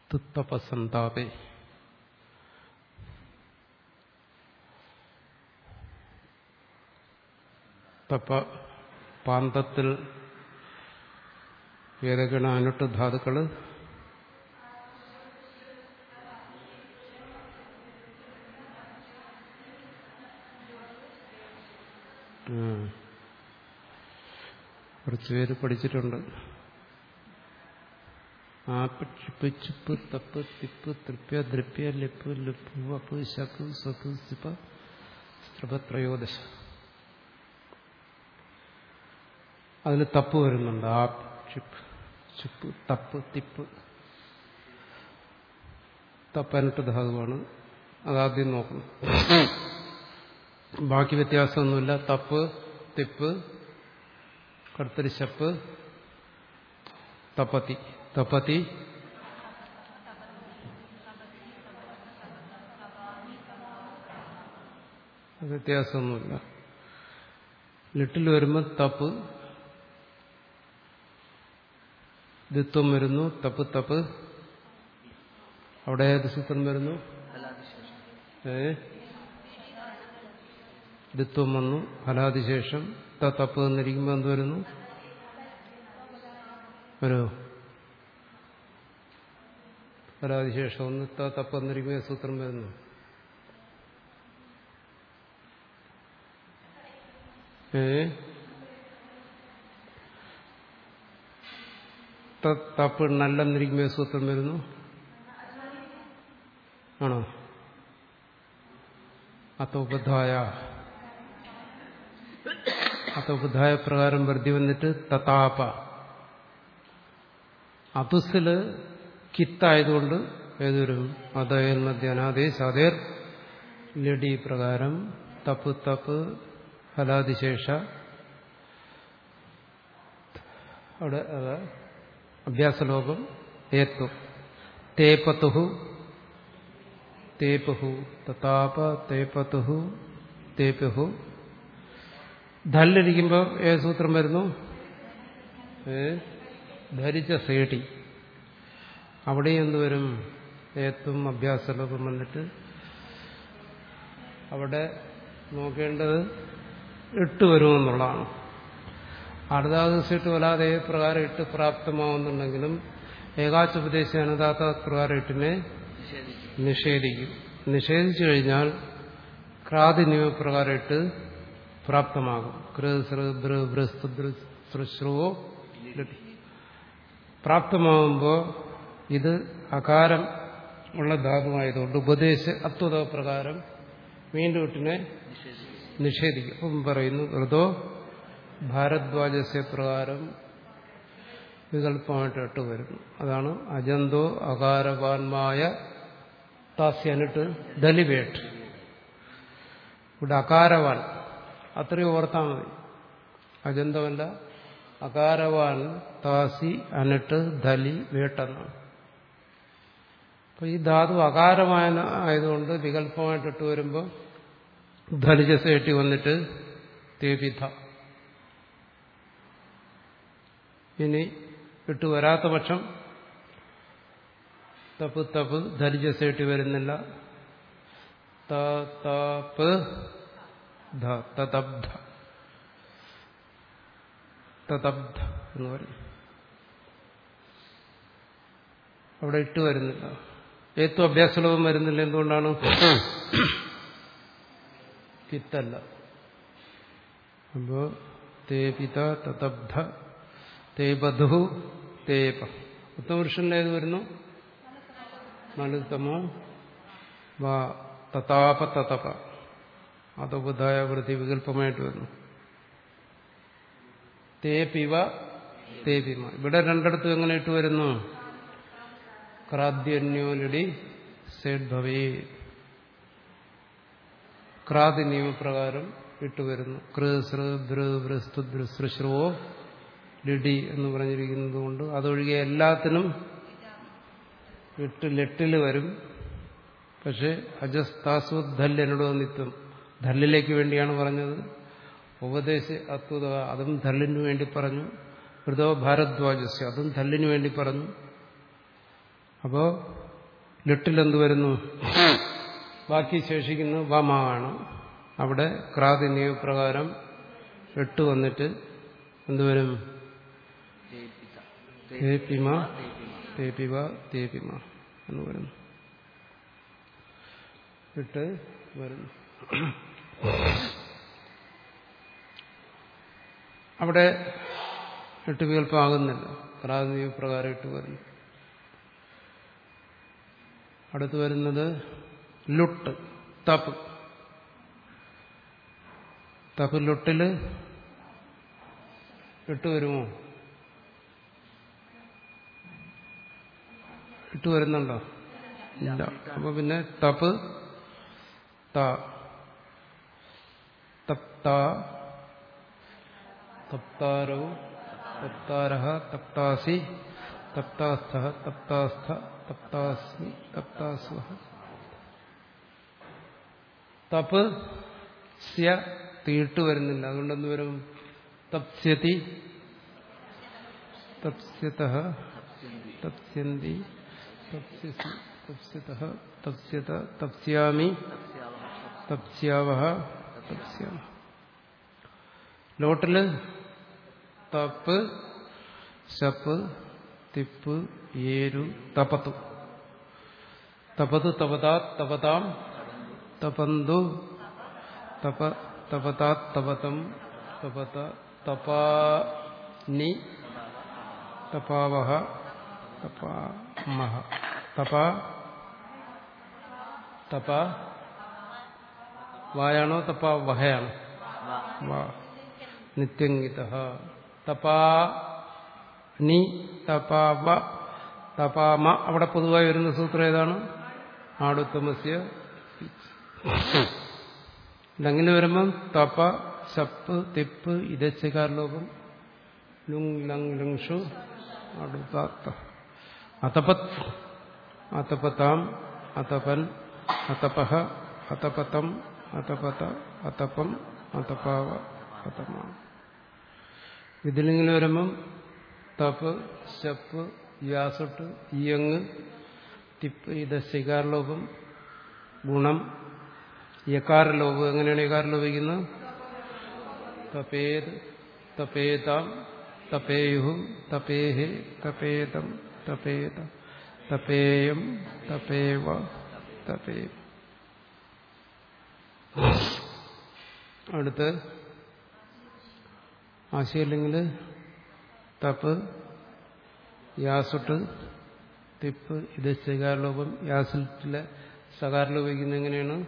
തുത്തപസന്താപേ തപ്പ പാന്തത്തിൽ ഏതൊക്കെയാണ് അനുട്ട് ധാതുക്കള് കുറച്ചു പേര് പഠിച്ചിട്ടുണ്ട് ആ പിപ്പ് ചിപ്പ് തപ്പ് തിപ്പ് തൃപ്യ ദ്രപ്യ ലിപ്പ് ലിപ്പ് വപ്പ് ശപ്പ് സപ്പ് സിപ്പ സ്ത്രപത്രയോദശ അതിൽ തപ്പ് വരുന്നുണ്ട് ആ ചിപ്പ് ചിപ്പ് തപ്പ് തിപ്പ് തപ്പനിട്ട് ധാതുവാണ് അതാദ്യം നോക്കണം ബാക്കി വ്യത്യാസമൊന്നുമില്ല തപ്പ് തിപ്പ് കടുത്തൊരു ശപ്പ് തപ്പത്തി തപ്പത്തി വ്യത്യാസമൊന്നുമില്ല ലിട്ടിൽ വരുമ്പോൾ തപ്പ് ദിത്വം വരുന്നു തപ്പ് തപ്പ് അവിടെ ഏത് സൂത്രം വരുന്നു ഏ ദിത്വം വന്നു ഫലാതിശേഷം ത തപ്പ് എന്നിരിക്കുമ്പോൾ എന്ത് വരുന്നു വരൂ ഫലാതിശേഷം ഒന്ന് ത തപ്പ് എന്നിരിക്കുമ്പോൾ സൂത്രം വരുന്നു ഏ തപ്പ് നല്ലെന്നിരിക്കുമ്പോൾ സൂത്രം വരുന്നു ആണോ അത്തോപധായ അത്തോപധായ പ്രകാരം വൃദ്ധി വന്നിട്ട് തതാപ അതുസില് കിത്തായതുകൊണ്ട് ഏതൊരു അതയൽ മധ്യാനാദേശ് അതേർ ലഡി പ്രകാരം തപ്പ് തപ്പ് ഫലാതിശേഷ അവിടെ അഭ്യാസലോകം ഏത്തു തേപത്തുഹു തേപഹു തതാപ തേപത്തുഹു തേപഹു ധല്ലിരിക്കുമ്പോൾ ഏത് സൂത്രം വരുന്നു ഏ ധരിച്ച സേടി അവിടെ എന്തുവരും ഏത്തും അഭ്യാസലോകം വന്നിട്ട് അവിടെ നോക്കേണ്ടത് ഇട്ട് വരുമെന്നുള്ളതാണ് അർദ്ധാദിവസിട്ട് വല്ലാതെ പ്രകാരം ഇട്ട് പ്രാപ്തമാവുന്നുണ്ടെങ്കിലും ഏകാച്ചുപദേശ അനുദാത്ത പ്രകാരം ഇട്ടിനെ നിഷേധിക്കും നിഷേധിച്ചു കഴിഞ്ഞാൽ ക്രാതി നിയമപ്രകാരം ഇട്ട് പ്രാപ്തമാകും കൃശ്രുവോ പ്രാപ്തമാകുമ്പോൾ ഇത് അകാരം ഉള്ള ധാതുവായതുകൊണ്ട് ഉപദേശ അത്വത പ്രകാരം വീണ്ടും ഇട്ടിനെ നിഷേധിക്കും അപ്പം പറയുന്നു ഋതോ ഭാരദ്വാജസ്യ പ്രകാരം വികല്പമായിട്ട് ഇട്ട് വരുന്നു അതാണ് അജന്തോ അകാരവാന്മായ താസ്യനിട്ട് ദലിവേട്ട് ഇവിടെ അകാരവാൻ അത്രയും ഓർത്താൽ മതി അജന്തമല്ല അകാരവാൻ താസി അനിട്ട് ദലി വേട്ടെന്നാണ് അപ്പൊ ഈ ധാതു അകാരമായ ആയതുകൊണ്ട് വികല്പമായിട്ടിട്ട് വരുമ്പോൾ ധലിജസേട്ടി വന്നിട്ട് തേപിധ ഇനി ഇട്ട് വരാത്ത പക്ഷം തപ്പ് തപ്പ് ധരിജസേട്ടി വരുന്നില്ല തപ്പ് തതബ്ധ തതബ്ധ എന്ന് പറയും അവിടെ ഇട്ട് വരുന്നില്ല ഏറ്റവും അഭ്യാസലോകം വരുന്നില്ല എന്തുകൊണ്ടാണ് കിത്തല്ല അപ്പോ തേപിത തതബ്ധ തേപധു തേപ ഉത്തമപുരുഷനിൽ ഏത് വരുന്നു മനുത്തമോ വാ തതാപ തതപ അതോപധായ വൃത്തി വികല്പമായിട്ട് വരുന്നു തേപിവ തേപിമ ഇവിടെ രണ്ടിടത്തും എങ്ങനെ ഇട്ട് വരുന്നു ക്രാദ്യന്യോലിടി സേഡ്ഭവേ ക്രാതി നിയമപ്രകാരം ഇട്ടുവരുന്നു കൃ സൃ ധൃ വൃസ്തു ദൃശ്രുവോ ലിഡി എന്ന് പറഞ്ഞിരിക്കുന്നത് കൊണ്ട് അതൊഴികെ എല്ലാത്തിനും ഇട്ട് ലെട്ടില് വരും പക്ഷെ അജസ്താസു ധല്യനുടോ നിത്വം ധല്ലിലേക്ക് വേണ്ടിയാണ് പറഞ്ഞത് ഉപദേശ അത്വത അതും ധല്ലിനു വേണ്ടി പറഞ്ഞു ഹൃദോ ഭാരദ്വാജസ്യ അതും ധല്ലിനു വേണ്ടി പറഞ്ഞു അപ്പോ ലിട്ടിലെന്ത് വരുന്നു ബാക്കി ശേഷിക്കുന്നത് വമാണ് അവിടെ ക്രാതി നിയമപ്രകാരം എട്ട് വന്നിട്ട് എന്തുവരും തേപ്പിത തേപ്പിമ തേപ്പിവ തേപ്പിമ എന്ന് വരുന്നു ഇട്ട് വരുന്നു അവിടെ എട്ട് വികല്പമാകുന്നില്ല ക്രാതി പ്രകാരം ഇട്ട് വരുന്നു അടുത്ത് വരുന്നത് ലുട്ട് തപ്പ് തപ്പ് ലുട്ടില് ഇട്ട് വരുമോ ഇട്ട് വരുന്നുണ്ടോ ഇല്ല അപ്പൊ പിന്നെ തപ്പ് ത തപ്ത തപ്താരോ തപ്താര തപ്താസി തപ്താസ്ഥ തപ്താസ്ഥ തപ്താസ്മി തപ്താസ്വ തപ്പ് സ്യ തീട്ട് വരുന്നില്ല അതുകൊണ്ട് എന്ത് വരും തപ്സ്യതി തപ്സ്യത തപ്സ്യന്തി തപ്സ്യസി തപ്സ്യത തപ്സ്യത തപ്സ്യാമി തപ്സ്യാവഹ തപ്സ്യാമ ലോട്ടില് തപ്പ് ശപ്പ് തിപ്പ് ഏരു തപത്തു തപതു തപതാ തപതാം തപന്തു തപ തപതാ തപതം തപത തപാനി തപാവഹ തപാമഹ തപ തപ വായാണോ തപ വഹയാണോ വാ നിത്യംഗിത തപാ നി തപാവ തപാമ അവിടെ പൊതുവായി വരുന്ന സൂത്രം ഏതാണ് ആടുത്തമസ്യ ഇതങ്ങനെ വരുമ്പം തപ ശപ്പ് തിപ്പ് ഇതച്ചകാരലോകം ലുങ് ലങ് ലുങ്ഷു അടുത്താത്ത അതപത് അതപതാം അതപൻ അതപഹ അതപതം അതപത അതപം അതപാവ അതമ ഇതിലിങ്ങനെ വരുമ്പം തപ്പ് ശപ്പ് യാസൊട്ട് ഇയങ് തിപ്പ് ഇത് ശികാരലോപം ഗുണം യകാരലോപം എങ്ങനെയാണ് യകാരലോപിക്കുന്നത് തപേത് തപേതാം തപേയു തപേഹി തപേതം തപേത തപേയം തപേവ തപേ അടുത്ത് ആശയമില്ലെങ്കിൽ തപ്പ് യാസുട്ട് തിപ്പ് ഇത് ശകാരലോപം യാസിലെ സകാരലോപിക്കുന്നത് എങ്ങനെയാണ്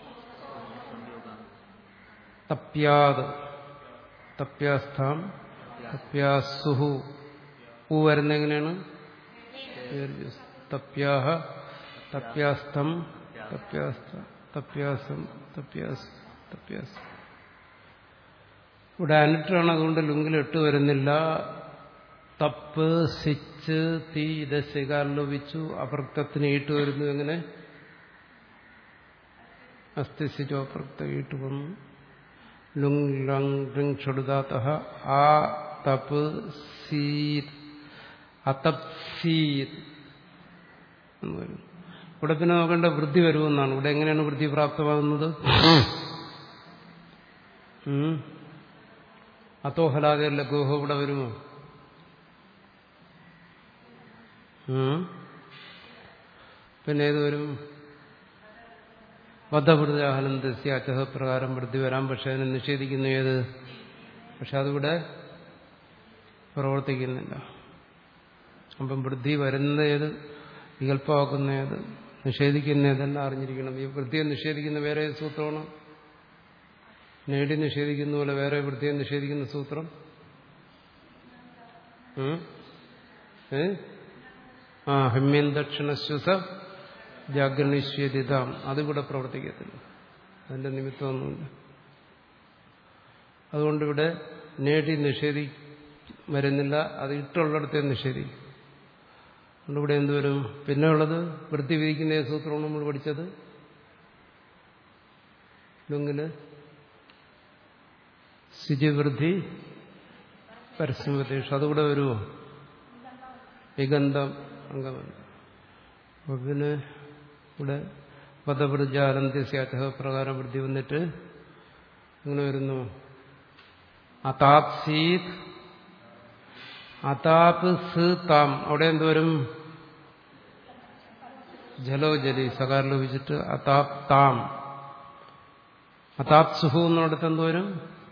തപ്യാത് തപ്യാസ്ഥാം തപ്യാസുഹു പൂ വരുന്ന എങ്ങനെയാണ് തപ്യാഹ തപ്യാസ്ഥം തപ്യാസ്ഥ തപ്യാസം തപ്യാസ് തപ്യാസ് ഇവിടെ അനിട്ടാണ് അതുകൊണ്ട് ലുങ്കിൽ ഇട്ട് വരുന്നില്ല തപ്പ് സിച്ച് തീ ഇത് ശകാരലോപിച്ചു അപ്രക്തത്തിന് ഈട്ട് വരുന്നു എങ്ങനെ അസ്ഥിസിച്ചോ അപ്രക്ത ഈട്ട് വന്നു ലുങ് ലങ് ഋങ് ക്ഷുടുതാത്ത ആ തപ്പ് സീത് അതപ്സീത് എന്ന് വരും ഇവിടെ പിന്നെ നോക്കേണ്ട വൃദ്ധി വരുമെന്നാണ് ഇവിടെ എങ്ങനെയാണ് വൃദ്ധി പ്രാപ്തമാകുന്നത് അതോഹലാതെ ലഘുഹ ഇവിടെ വരുമോ പിന്നെ ഏത് വരും വധവൃതാഹനന്ദസ്യ അച്ചഹ പ്രകാരം വൃദ്ധി വരാം പക്ഷെ അതിനെ നിഷേധിക്കുന്നു ഏത് പക്ഷെ അതിവിടെ പ്രവർത്തിക്കുന്നില്ല അപ്പം വൃദ്ധി വരുന്ന ഏത് വികല്പമാക്കുന്ന ഏത് നിഷേധിക്കുന്ന ഏതെല്ലാം അറിഞ്ഞിരിക്കണം ഈ വൃത്തിയെ നിഷേധിക്കുന്ന വേറെ സൂത്രമാണ് നേടി നിഷേധിക്കുന്ന പോലെ വേറെ വൃത്തിയെ നിഷേധിക്കുന്ന സൂത്രം ഏ ആ ഹമ്യൻ ദക്ഷിണശ്വസ ജാഗ്രനിശ്വരിതാം അതിവിടെ പ്രവർത്തിക്കത്തില്ല അതിന്റെ നിമിത്തമൊന്നുമില്ല അതുകൊണ്ടിവിടെ നേടി നിഷേധി വരുന്നില്ല അത് ഇട്ടുള്ളിടത്തെ നിഷേധിക്കും അതുകൊണ്ട് ഇവിടെ എന്തുവരും പിന്നെ ഉള്ളത് വൃത്തി വിധിക്കുന്ന സൂത്രമാണ് നമ്മൾ പഠിച്ചത് ലുങ്ങില് ശുചിവൃദ്ധി പരസ്യപദേശം അതുകൂടെ വരുമോ വിഗന്ധം അംഗമല്ല അപ്പൊ പിന്നെ ഇവിടെ പദവൃജാനന്ദസ്യാച പ്രകാരം വൃദ്ധി വന്നിട്ട് എങ്ങനെ വരുന്നു അതാപ്സീത് അതാപ് സ് താം അവിടെ എന്തോരും ജലോ ജലി സകാരം ലഭിച്ചിട്ട് അതാപ് താം അതാപ് സുഹു എന്നിടത്ത് എന്തോരും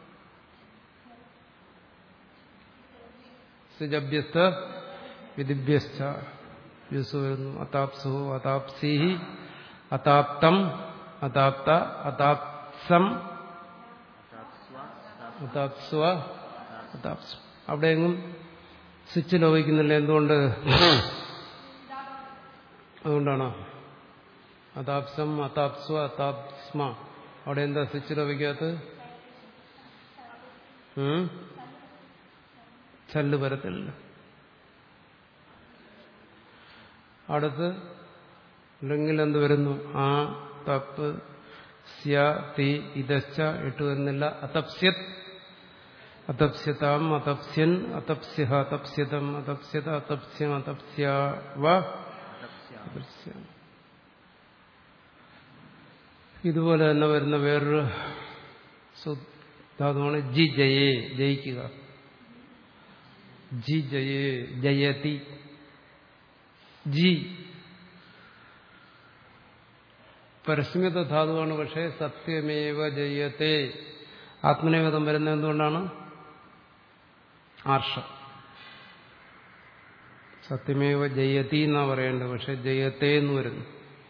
സിജഭ്യസ്ത വിധിഭ്യസ്ത യൂസ് വരുന്നു അതാപ്സുഹു അതാപ്സിഹി അതാപ്തം അതാപ്ത അതാപ്സം അതാപ്സ്വ അതാപ്സു അവിടെയെങ്ങും സ്വിച്ച് ലോപിക്കുന്നില്ല എന്തുകൊണ്ട് അതുകൊണ്ടാണോ അതാപ്സം അതാപ്സ്വ അതാപ്സ്മ അവിടെ എന്താ സ്വിച്ച് ലോപിക്കാത്ത ചല്ല് വരത്തില്ല അടുത്ത് അല്ലെങ്കിൽ എന്ത് വരുന്നു ആ തപ്പ് സ്യ തി ഇതശ്ച ഇട്ട് വരുന്നില്ല അതപ്സ്യത് അതപ്സ്യതാം അതപ്സ്യൻ അതപ്സ്യ അതപ്സ്യതം അതപ്സ്യത അതപ്സ്യം അതപ്സ്യ ഇതുപോലെ തന്നെ വരുന്ന വേറൊരു ധാതുവാണ് ജി ജയേ ജയിക്കുക ജി ജയേ ജയതി ജി പരസ്മിത ധാതുവാണ് പക്ഷേ സത്യമേവ ജയത്തെ ആത്മനേവതം വരുന്നത് എന്തുകൊണ്ടാണ് ആർഷം സത്യമേവ ജയതി എന്നാ പറയേണ്ടത് പക്ഷെ ജയത്തെ എന്ന് വരുന്നു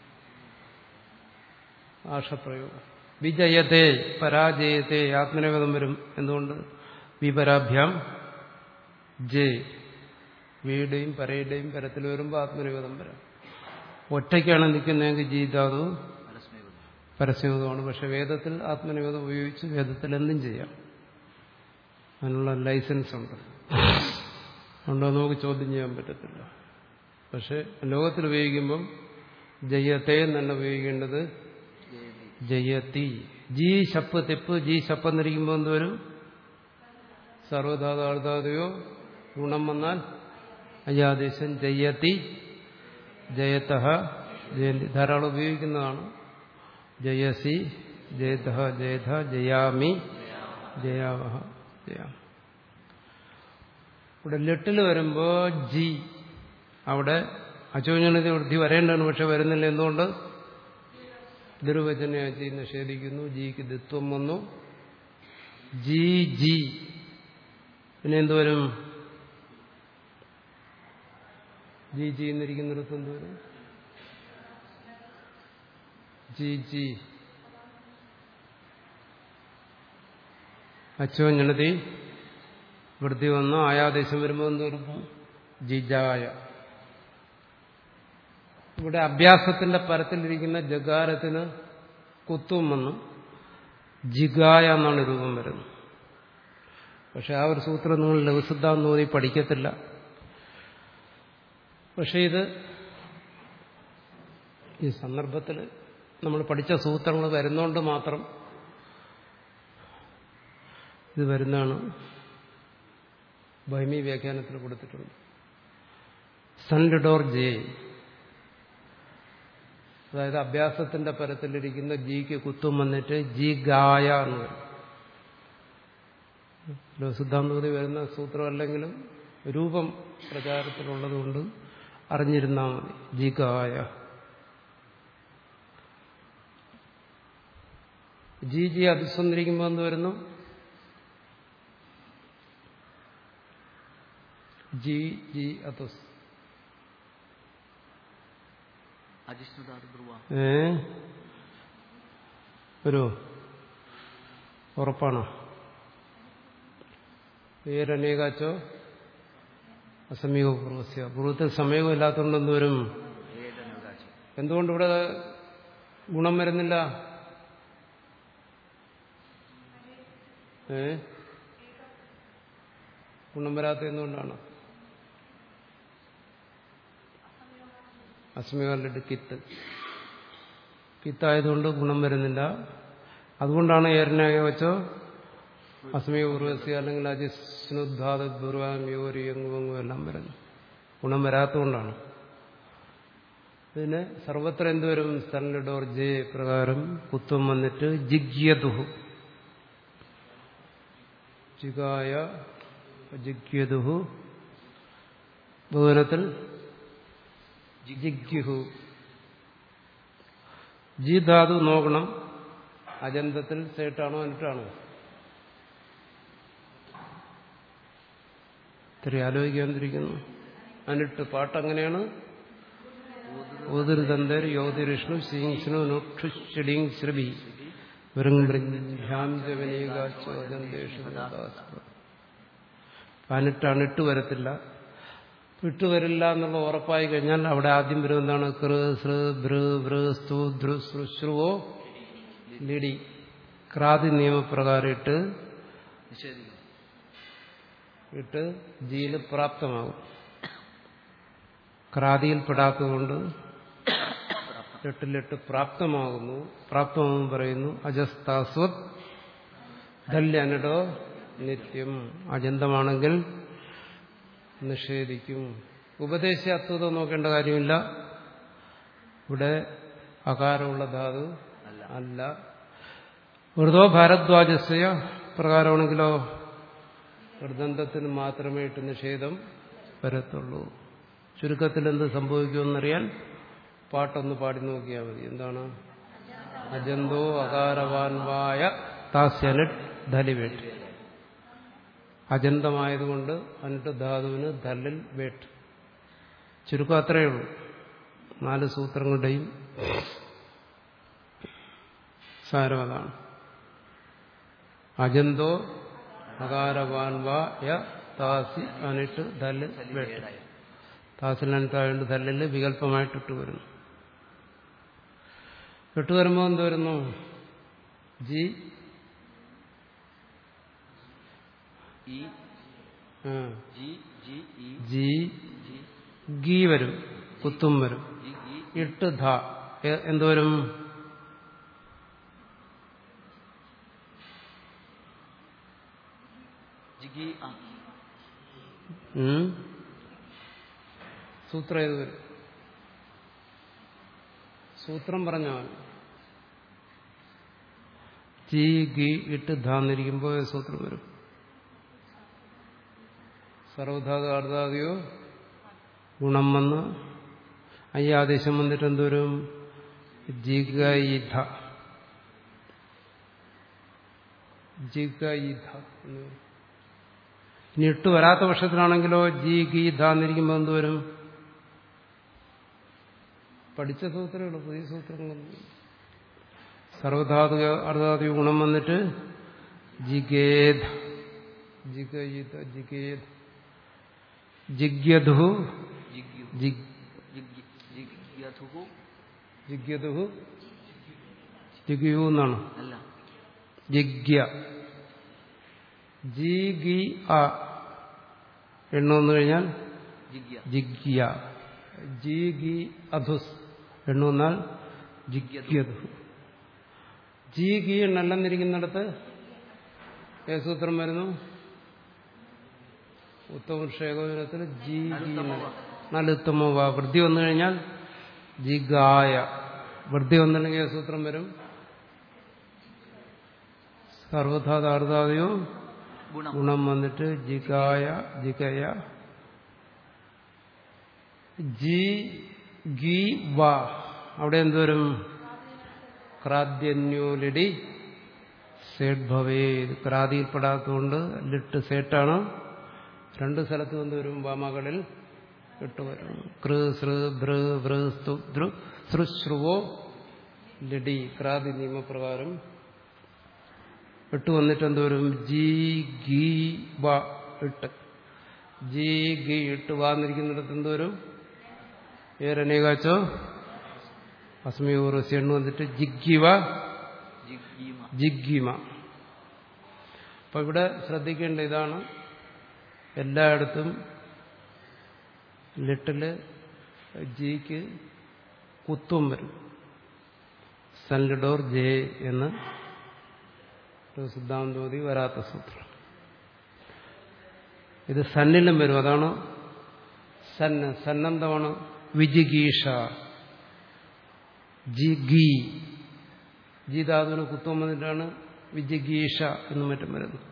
ആർഷപ്രയോഗം വിജയത്തെ പരാജയത്തെ ആത്മനേവതം വരും എന്തുകൊണ്ട് വിപരാഭ്യാം ജെ വീയുടെയും പരയുടെയും പരത്തിൽ വരുമ്പോൾ ആത്മനിവേദം വരാം ഒറ്റയ്ക്കാണ് നിൽക്കുന്നതെങ്കിൽ ജീതാതു പരസ്യവിധമാണ് പക്ഷെ വേദത്തിൽ ആത്മനിവേദം ഉപയോഗിച്ച് വേദത്തിൽ എന്തും ചെയ്യാം അതിനുള്ള ലൈസൻസ് ഉണ്ട് അതുകൊണ്ട് നമുക്ക് ചോദ്യം ചെയ്യാൻ പറ്റത്തില്ല പക്ഷെ ലോകത്തിൽ ഉപയോഗിക്കുമ്പം ജയത്തെ എന്നല്ല ഉപയോഗിക്കേണ്ടത് ജയതി ജി ശപ്പ് തെപ്പ് ജി ശപ്പ് എന്നിരിക്കുമ്പോൾ എന്തുവരും സർവധാതാർധാതയോ ഗുണം വന്നാൽ അയ്യാദേശം ജയതി ജയത ജയന്തി ധാരാളം ഉപയോഗിക്കുന്നതാണ് ജയസി ജയത ജയത ജയാമി ജയാവഹ ജയാം ഇവിടെ ലെട്ടിൽ വരുമ്പോ ജി അവിടെ അചോജനത വൃദ്ധി വരേണ്ടതാണ് പക്ഷെ വരുന്നില്ല എന്തുകൊണ്ട് ദുർവചനയാച്ചി നിഷേധിക്കുന്നു ജിക്ക് ദിത്വം വന്നു ജി ജി പിന്നെ എന്തുവരും ജി ജി എന്നിരിക്കുന്നിടത്ത് എന്തുവരും ജി ജി അച്ചോ ഞണതി വൃത്തി വന്നു ആയാദേശം വരുമ്പോൾ എന്തുവരും ജിജായ ഇവിടെ അഭ്യാസത്തിന്റെ പരത്തിലിരിക്കുന്ന ജഗാരത്തിന് കുത്തും വന്നു ജിഗായ എന്നാണ് രൂപം വരുന്നത് പക്ഷെ ആ ഒരു സൂത്രം നിങ്ങൾ ലഘുസിദ്ധാന്തം തോന്നി പഠിക്കത്തില്ല പക്ഷെ ഇത് ഈ സന്ദർഭത്തിൽ നമ്മൾ പഠിച്ച സൂത്രങ്ങൾ വരുന്നോണ്ട് മാത്രം ഇത് വരുന്നതാണ് ബൈമി വ്യാഖ്യാനത്തിൽ കൊടുത്തിട്ടുണ്ട് സൺഡോർ ജെ അതായത് അഭ്യാസത്തിന്റെ പരത്തിലിരിക്കുന്ന ജിക്ക് കുത്തും വന്നിട്ട് ജി ഗായ എന്ന് വരും സിദ്ധാന്തപതി വരുന്ന സൂത്രമല്ലെങ്കിലും രൂപം പ്രചാരത്തിലുള്ളതുകൊണ്ട് അറിഞ്ഞിരുന്നാൽ മതി ജി ഗായ ജി ജി അതിസ്വന്നിരിക്കുമ്പോൾ എന്ത് വരുന്നു ജി ജി അതുസ് ഏ ഒരു ഉറപ്പാണോ പേരനേകാച്ചോ അസമീക പൂർവസ്യ പൂർവ്വത്തിൽ സമയവും ഇല്ലാത്തതുകൊണ്ട് എന്തുവരും എന്തുകൊണ്ട് ഇവിടെ ഗുണം വരുന്നില്ല ഏ ഗുണം വരാത്ത എന്തുകൊണ്ടാണ് അസ്മികാലിട്ട് കിത്ത് കിത്തായതുകൊണ്ട് ഗുണം വരുന്നില്ല അതുകൊണ്ടാണ് ഏരനായ വെച്ചോ അസ്മിക പൂർവസ്യ അല്ലെങ്കിൽ അജിസ്നുദ്ധാത പൂർവാം യോരി എങ്ങും എല്ലാം വരുന്നത് ഗുണം വരാത്തതുകൊണ്ടാണ് പിന്നെ സർവത്ര എന്തുവരും സൺലിഡോർ ജെ പ്രകാരം കുത്വം വന്നിട്ട് ജിഗ്യതുഹു ജിഗായ ജിഗ്യതുഹു ഭുവനത്തിൽ ജിഗ്യുഹു ജി ധാതു നോക്കണം അജന്തത്തിൽ സേട്ടാണോ എന്നിട്ടാണോ ഇത്തിരി ആലോചിക്കാതിരിക്കുന്നു അനിട്ട് പാട്ടങ്ങനെയാണ് ഊതിർതന്തർ യോതിരിഷ്ണു ശ്രീങ്സ്നു നുക്ഷുഷിടിങ് ശ്രുബി പനിട്ട് അണിട്ട് വരത്തില്ല വിട്ടു വരില്ല എന്നുള്ള ഉറപ്പായി കഴിഞ്ഞാൽ അവിടെ ആദ്യം വരും എന്താണ് കൃ സൃ ഭൃ ഭൃ സ്തു ധൃ ശ്രുശ്രുവോ ലിടി ക്രാതി നിയമപ്രകാരം ഇട്ട് നിഷേധിക്കുന്നു ഇട്ട് ജിയിൽ പ്രാപ്തമാകും ക്രാതിയിൽ പെടാത്തതുകൊണ്ട് എട്ടിലെട്ട് പ്രാപ്തമാകുന്നു പ്രാപ്തമാകും പറയുന്നു അജസ്താസ്വത് ധല്യനടോ നിത്യം അജന്തമാണെങ്കിൽ നിഷേധിക്കും ഉപദേശാത്വത നോക്കേണ്ട കാര്യമില്ല ഇവിടെ അകാരമുള്ള ധാതു അല്ല മൃദോ ഭാരദ്വാജസ്യ പ്രകാരമാണെങ്കിലോ വൃദന്തത്തിന് മാത്രമേ ഇട്ട് നിഷേധം വരത്തുള്ളൂ ചുരുക്കത്തിൽ എന്ത് സംഭവിക്കുമെന്നറിയാൻ പാട്ടൊന്ന് പാടി നോക്കിയാൽ മതി എന്താണ് അജന്തോ അകാരവാൻവായ താസ്യനറ്റ് ധലിവേട്ട് അജന്തമായതുകൊണ്ട് അനിട്ട് ധാതുവിന് ധല്ലിൽ വേട്ട് ചുരുക്കം അത്രയേ ഉള്ളൂ നാല് സൂത്രങ്ങളുടെയും സാരം അതാണ് അജന്തോ അകാരവാൻവായ താസി അനിട്ട് ധല്ല് വേട്ട് താസിലനുത്തായോണ്ട് ധല്ലില് വികല്പമായിട്ട് ഇട്ട് വരുന്നു ഇട്ട് വരുമ്പോൾ എന്ത് വരുന്നു ജി ഈ ആ, ജി ജി ഈ ജി ജി ഗീ വരും കുത്തും വരും ജി ഈ ഇട്ട് ധ എ- എന്ത് വരും ജിഗി ആ ഉം? സൂത്രം ഏത് വരും സൂത്രം പറഞ്ഞോ ജി ഗി ഇട്ട് ധാന്നിരിക്കുമ്പോൾ ഏത് സൂത്രം വരും സർവധാതു അർദ്ധാദിയോ ഗുണം വന്ന് ഈ ആദേശം വന്നിട്ട് എന്തോരും ജിഗയിധ ജിഗയിധ എന്ന് വരും ഇനി ഇട്ട് വരാത്ത പക്ഷത്തിലാണെങ്കിലോ ജി ഗീ ധ എന്നിരിക്കുമ്പോൾ എന്ത് വരും പഠിച്ച സൂത്രങ്ങൾ പുതിയ സൂത്രങ്ങളൊന്നും സർവധാതു അർദ്ധാതു ഗുണം വന്നിട്ട് ജിഗേധ ജിഗയിധ ജിഗേധ ജിഗ്യധു ജിഗ്യു ജിഗ് ജിഗ്യ ജിഗ്യഥുഹു ജിഗ്യധു ജിഗ്യു എന്നാണ് അല്ല ജിഗ്യ ജി ഗി അ എണ്ണ വന്നു കഴിഞ്ഞാൽ ജിഗ്യ ജിഗ്യ ജി ഗി അധുസ് എണ്ണ വന്നാൽ ജിഗ്യധു ജി ഗി എണ്ണെന്നിരിക്കുന്നിടത്ത് ഏത് സൂത്രം വരുന്നു ഉത്തമക്ഷേകോചനത്തിൽ ജി ഗി നലുത്തമോ വാ വൃദ്ധി വന്നു കഴിഞ്ഞാൽ ജിഗായ വൃദ്ധി വന്നില്ലെങ്കിൽ ഏത് സൂത്രം വരും സർവധാതാർദാതയോ ഗുണം ഗുണം വന്നിട്ട് ജിഗായ ജിഗയ ജി ഗി വ അവിടെ എന്തുവരും ക്രാദ്യന്യോലിടി സേഡ് ഭവേ ഇത് ക്രാതിയിൽപ്പെടാത്തതുകൊണ്ട് ലിട്ട് സേട്ടാണ് രണ്ട് സ്ഥലത്ത് എന്തുവരും വാമകളിൽ ഇട്ട് വരും കൃ സൃ ഭൃ വൃ സ്തു ധൃ സൃശ്രുവോ ലിടി ക്രാതി നിയമപ്രകാരം ഇട്ട് വന്നിട്ട് എന്തോരും ജി ഗി വ ഇട്ട് ജി ഗി ഇട്ട് വാന്നിരിക്കുന്നിടത്ത് എന്തോരും ഏരനേകാച്ചോ അസ്മിയൂർവസി എണ്ണ വന്നിട്ട് ജിഗ്ഗിവ ജിഗ്ഗീമ ജിഗ്ഗിമ അപ്പൊ ഇവിടെ ശ്രദ്ധിക്കേണ്ട ഇതാണ് എല്ലായിടത്തും ലിട്ടില് ജിക്ക് കുത്തും വരും സൻലിഡോർ ജെ എന്ന് ഒരു സിദ്ധാന്തോതി വരാത്ത സൂത്രം ഇത് സന്നിലും വരും അതാണ് സന്ന് സന്നദ്ധമാണ് വിജിഗീഷ ജി ഗീ ജി ധാതുവിന് കുത്വം വന്നിട്ടാണ് വിജിഗീഷ എന്നും മറ്റും വരുന്നത്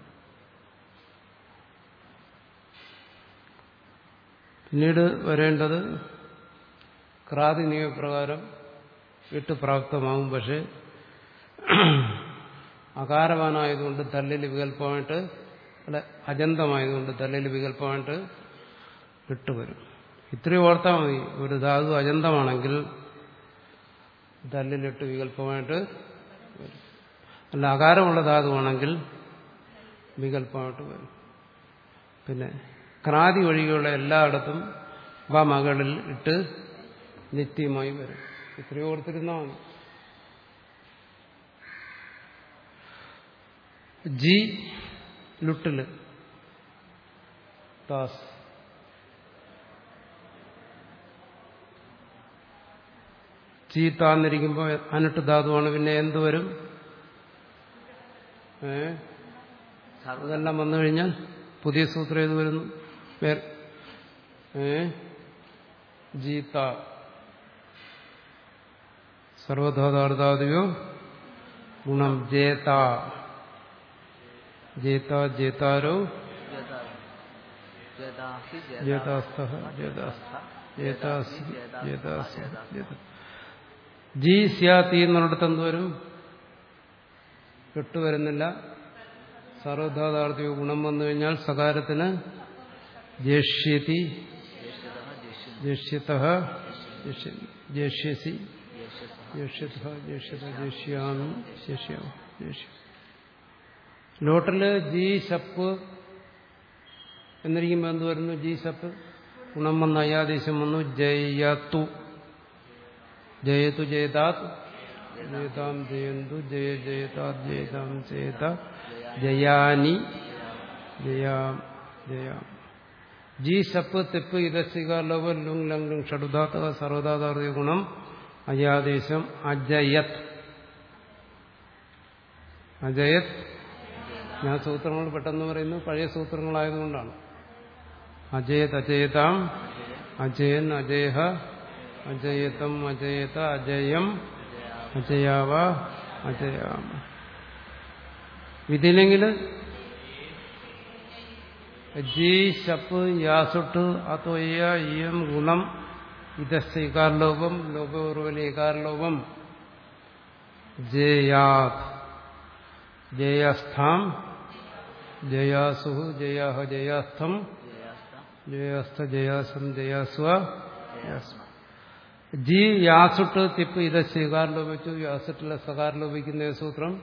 പിന്നീട് വരേണ്ടത് ക്രാതി നിയമപ്രകാരം ഇട്ട് പ്രാപ്തമാകും പക്ഷെ അകാരവാനായതുകൊണ്ട് തല്ലിൽ വികല്പമായിട്ട് അല്ല അജന്തമായതുകൊണ്ട് തല്ലിൽ വികല്പമായിട്ട് ഇട്ടുവരും ഇത്രയും ഓർത്താൽ മതി ഒരു ധാതു അജന്തമാണെങ്കിൽ തല്ലിലിട്ട് വികല്പമായിട്ട് വരും അല്ല അകാരമുള്ള ധാതുവാണെങ്കിൽ വികല്പമായിട്ട് വരും പിന്നെ ക്രാതി ഒഴികെയുള്ള എല്ലായിടത്തും വ മകളിൽ ഇട്ട് നിത്യമായി വരും ഇത്രയും ഓർത്തിരുന്നാൽ മതി ജി ലുട്ടില് താസ് ചീ താന്നിരിക്കുമ്പോൾ അനിട്ട് ധാതുവാണ് പിന്നെ എന്ത് വരും ഏ സർവ അതെല്ലാം വന്നു കഴിഞ്ഞാൽ പുതിയ സൂത്രം ഏത് വരുന്നു വേറെ ഏ ജീത്ത സർവധാതാർത്ഥാദിയോ ഗുണം ജേത ജേത ജേതാരോ ജേതാസി ജേതാസ്ഥ ജേതാസ്ഥ ജേതാസി ജേതാസി ജേത ജി സ്യാത്തി എന്നുള്ളിടത്ത് എന്ത് വരും കെട്ടു വരുന്നില്ല സർവധാതാർത്ഥിക ഗുണം വന്നു കഴിഞ്ഞാൽ സകാരത്തിന് ജേഷ്യതി ജേഷ്യത ജേഷ്യസി ജേഷ്യത ജേഷ്യത ജേഷ്യാമി ശേഷ്യാമി ജേഷ്യ ലോട്ടില് ജി ശപ്പ് എന്നിരിക്കുമ്പോൾ എന്ത് വരുന്നു ജി ശപ്പ് ഗുണം വന്ന് അയാദേശം വന്നു ജയത്തു ജയത്തു ജയതാത് ജയതാം ജയന്തു ജയ ജയതാത് ജയതാം ജയത ജയാനി ജയാം ജയാം ജി സപ്പ് തെപ്പ് ഇതസിക ലവ ലുങ് ലങ് ലുങ് ഷഡുധാതക സർവധാതാർത്ഥ ഗുണം അയാദേശം അജയത് അജയത് ഞാൻ സൂത്രങ്ങൾ പെട്ടെന്ന് പറയുന്നു പഴയ സൂത്രങ്ങളായതുകൊണ്ടാണ് അജയത് അജയതാം അജയൻ അജയഹ അജയതം അജയത അജയം അജയാവ അജയാമ ഇതില്ലെങ്കിൽ ജി ശപ്പ് യാസുട്ട് അത്വയ്യ ഇയം ഗുണം ഇതസ് ഇകാർലോപം ലോപൂർവലി ഇകാർലോപം ജയാത് ജയസ്ഥാം ജയാസു ജയാഹ ജയാസ്ഥം ജയാസ്ഥ ജയാസം ജയാസ്വ ജയാസ്വ ജി യാസുട്ട് തിപ്പ് ഇത് സ്വീകാർ ലോപിച്ചു യാസുട്ടിലെ സകാർ ലോപിക്കുന്ന സൂത്രം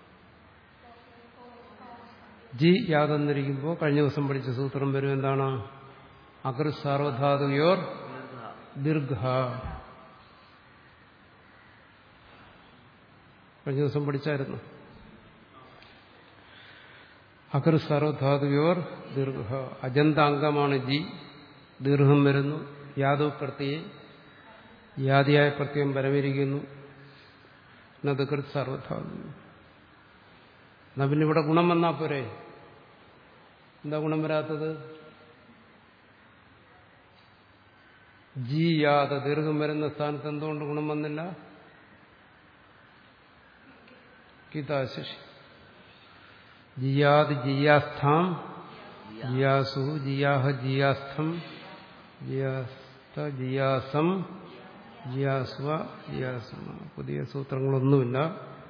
ജി യാതെന്നിരിക്കുമ്പോൾ കഴിഞ്ഞ ദിവസം പഠിച്ച സൂത്രം വരും എന്താണ് അകൃ സാർവധാതുയോർ ദീർഘ കഴിഞ്ഞ ദിവസം പഠിച്ചായിരുന്നു അകർ സർവധാതുയോർ ദീർഘ അജന്താംഗമാണ് ജി ദീർഘം വരുന്നു യാദവ് പ്രത്യയെ യാതിയായ പ്രത്യയം പരമിരിക്കുന്നു നദകൃത് സർവധാതു എന്നാ പിന്നെ ഇവിടെ ഗുണം വന്നാ പോരെ എന്താ ഗുണം വരാത്തത് ജി യാത ദീർഘം വരുന്ന സ്ഥാനത്ത് എന്തുകൊണ്ട് ഗുണം വന്നില്ല ഗീതാശിഷി ജിയാത് ജിയാസ്ഥാം ജിയാസു ജിയാഹ ജിയാസ്ഥം ജിയാസ്ത ജിയാസം ജിയാസ്വ ജിയാസമ പുതിയ സൂത്രങ്ങളൊന്നുമില്ല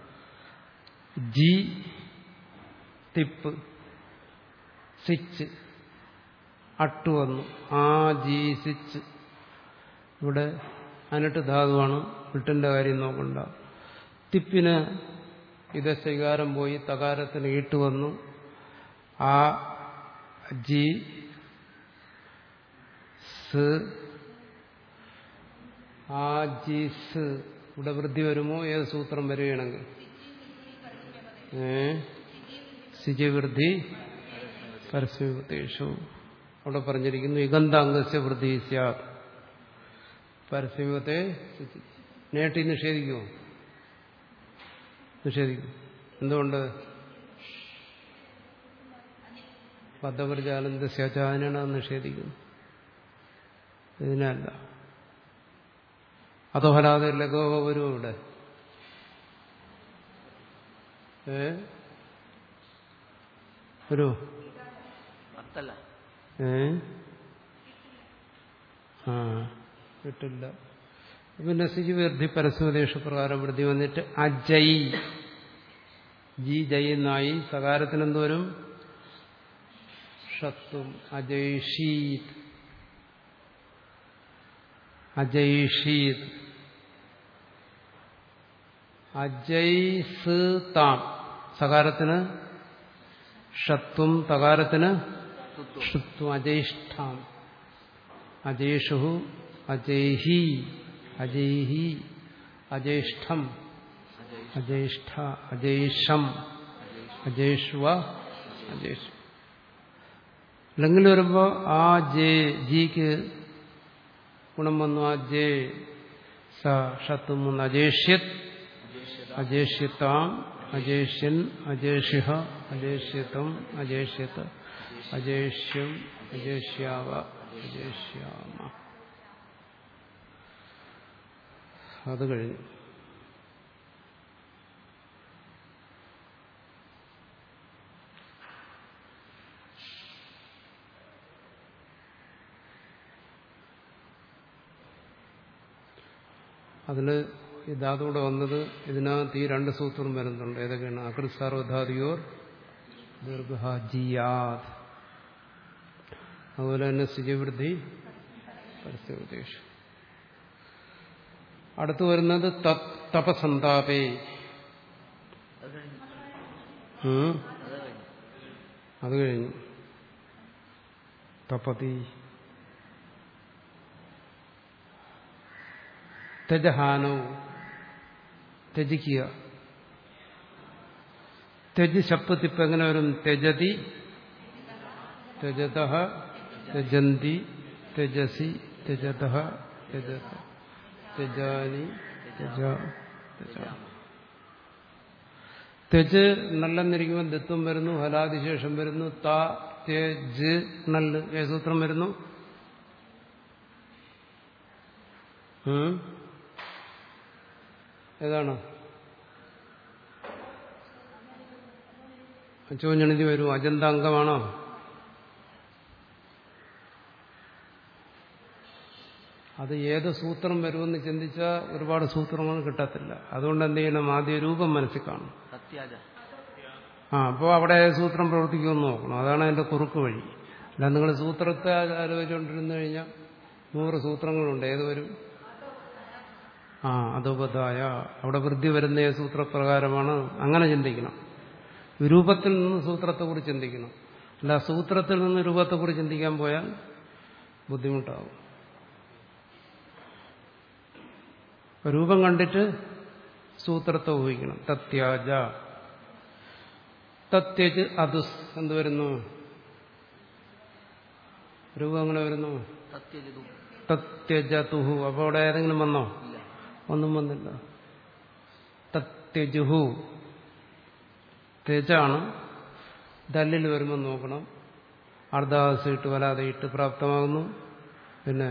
ജി തിപ്പ് സിച്ച് അട്ടു വന്നു ആ ജി സിച്ച് ഇവിടെ അനട്ട് ധാതുവാണ് വിട്ടിന്റെ കാര്യം നോക്കണ്ട തിപ്പിന് ഇത് സ്വീകാരം പോയി തകാരത്തിന് ഈട്ട് വന്നു ആ ജി സ് ആ ജി സ് ഇവിടെ വൃദ്ധി വരുമോ ഏത് സൂത്രം വരികയാണെങ്കിൽ ഏ സിജവൃദ്ധി പരസ്യവൃത്തിഷു അവിടെ പറഞ്ഞിരിക്കുന്നു ഇഗന്ധാംഗസ്യ വൃദ്ധി സ്യാത് പരസ്യത്തെ നേട്ടി നിഷേധിക്കുമോ നിഷേധിക്കും എന്തുകൊണ്ട് ബദ്ധപരിചാനന്ദ സ്യചാനാണ് അത് നിഷേധിക്കുന്നത് ഇതിനല്ല അതോ ഹലാതെ ലഘോ വരും ഇവിടെ ഏ വരൂ പത്തല്ല ഏ ആ കിട്ടില്ല പിന്നെ സിജുവൃദ്ധി പരസ്മദേശ പ്രകാരം വൃദ്ധി വന്നിട്ട് അജയ് ജി ജയ് എന്നായി സകാരത്തിന് എന്തോരും ഷത്വം അജയ്ഷീത് അജയ്ഷീത് അജയ്സ് താം സകാരത്തിന് ഷത്വം തകാരത്തിന് തുത്വം ഷത്വം അജയിഷ്ഠാം അജേഷു അജേഹി അജേഹി അജേഷ്ഠം അജയ് അജേഷ്ഠ അജേഷം അജേഷ്വ അജേഷ് അല്ലെങ്കിൽ വരുമ്പോ ആ ജെ ജിക്ക് ഗുണം വന്നു ആ ജെ സ ഷത്തും വന്നു അജേഷ്യത് അജേഷ്യത്താം അജേഷ്യൻ അജേഷ്യ അജേഷ്യത്വം അജേഷ്യത്ത് അജേഷ്യം അജേഷ്യാവ അജേഷ്യാമ അത് കഴിഞ്ഞു അതിൽ ഇതാതൂടെ വന്നത് ഇതിനകത്ത് ഈ രണ്ട് സൂത്രം വരുന്നുണ്ട് ഏതൊക്കെയാണ് അകൃത് സാർവധാതിയോർ ദീർഘാജിയാത് അതുപോലെ തന്നെ സ്ഥിതിവൃദ്ധി പരസ്യോദ്ദേശം അടുത്തു വരുന്നത് തത് തപസന്താപേ അത് കഴിഞ്ഞു ഉം. അത് കഴിഞ്ഞു അത് കഴിഞ്ഞു തപതി തെജഹാനോ ത്യജിക്കുക തെജ് ശപ്പത്തിപ്പ് എങ്ങനെ വരും തെജതി തെജത തെജന്തി തെജസി തെജത തെജത തെജാനി തെജ തെജ തെജ് നല്ലെന്നിരിക്കുമ്പോൾ ദത്വം വരുന്നു ഹലാദിശേഷം വരുന്നു ത തെജ് നല്ല് ഏ സൂത്രം വരുന്നു ഉം? ഏതാണ് ചോഞ്ഞണിതി വരൂ അജന്ത അംഗമാണോ അത് ഏത് സൂത്രം വരുമെന്ന് ചിന്തിച്ചാൽ ഒരുപാട് സൂത്രങ്ങൾ കിട്ടത്തില്ല അതുകൊണ്ട് എന്ത് ചെയ്യണം ആദ്യ രൂപം മനസ്സിൽ കാണും സത്യാജ ആ അപ്പോൾ അവിടെ ഏത് സൂത്രം പ്രവർത്തിക്കുമെന്ന് നോക്കണം അതാണ് അതിന്റെ കുറുക്ക് വഴി അല്ല നിങ്ങൾ സൂത്രത്തെ ആലോചിച്ചുകൊണ്ടിരുന്നു കഴിഞ്ഞാൽ നൂറ് സൂത്രങ്ങളുണ്ട് ഏത് വരും ആ അതോപതായ അവിടെ വൃദ്ധി വരുന്ന ഏത് സൂത്രപ്രകാരമാണ് അങ്ങനെ ചിന്തിക്കണം രൂപത്തിൽ നിന്ന് സൂത്രത്തെക്കുറിച്ച് ചിന്തിക്കണം അല്ല സൂത്രത്തിൽ നിന്ന് രൂപത്തെക്കുറിച്ച് ചിന്തിക്കാൻ പോയാൽ ബുദ്ധിമുട്ടാവും അപ്പൊ രൂപം കണ്ടിട്ട് സൂത്രത്തെ ഊഹിക്കണം തത്യാജ തത്യജ് അതുസ് എന്ത് വരുന്നു രൂപം എങ്ങനെ വരുന്നു സത്യജിതു തത്യജതുഹു അപ്പൊ അവിടെ ഏതെങ്കിലും വന്നോ ഇല്ല ഒന്നും വന്നില്ല തത്യജുഹു തെജാണ് ദല്ലിൽ വരുമ്പോൾ നോക്കണം അർദ്ധാവസ്ഥ ഇട്ട് വലാതെ ഇട്ട് പ്രാപ്തമാകുന്നു പിന്നെ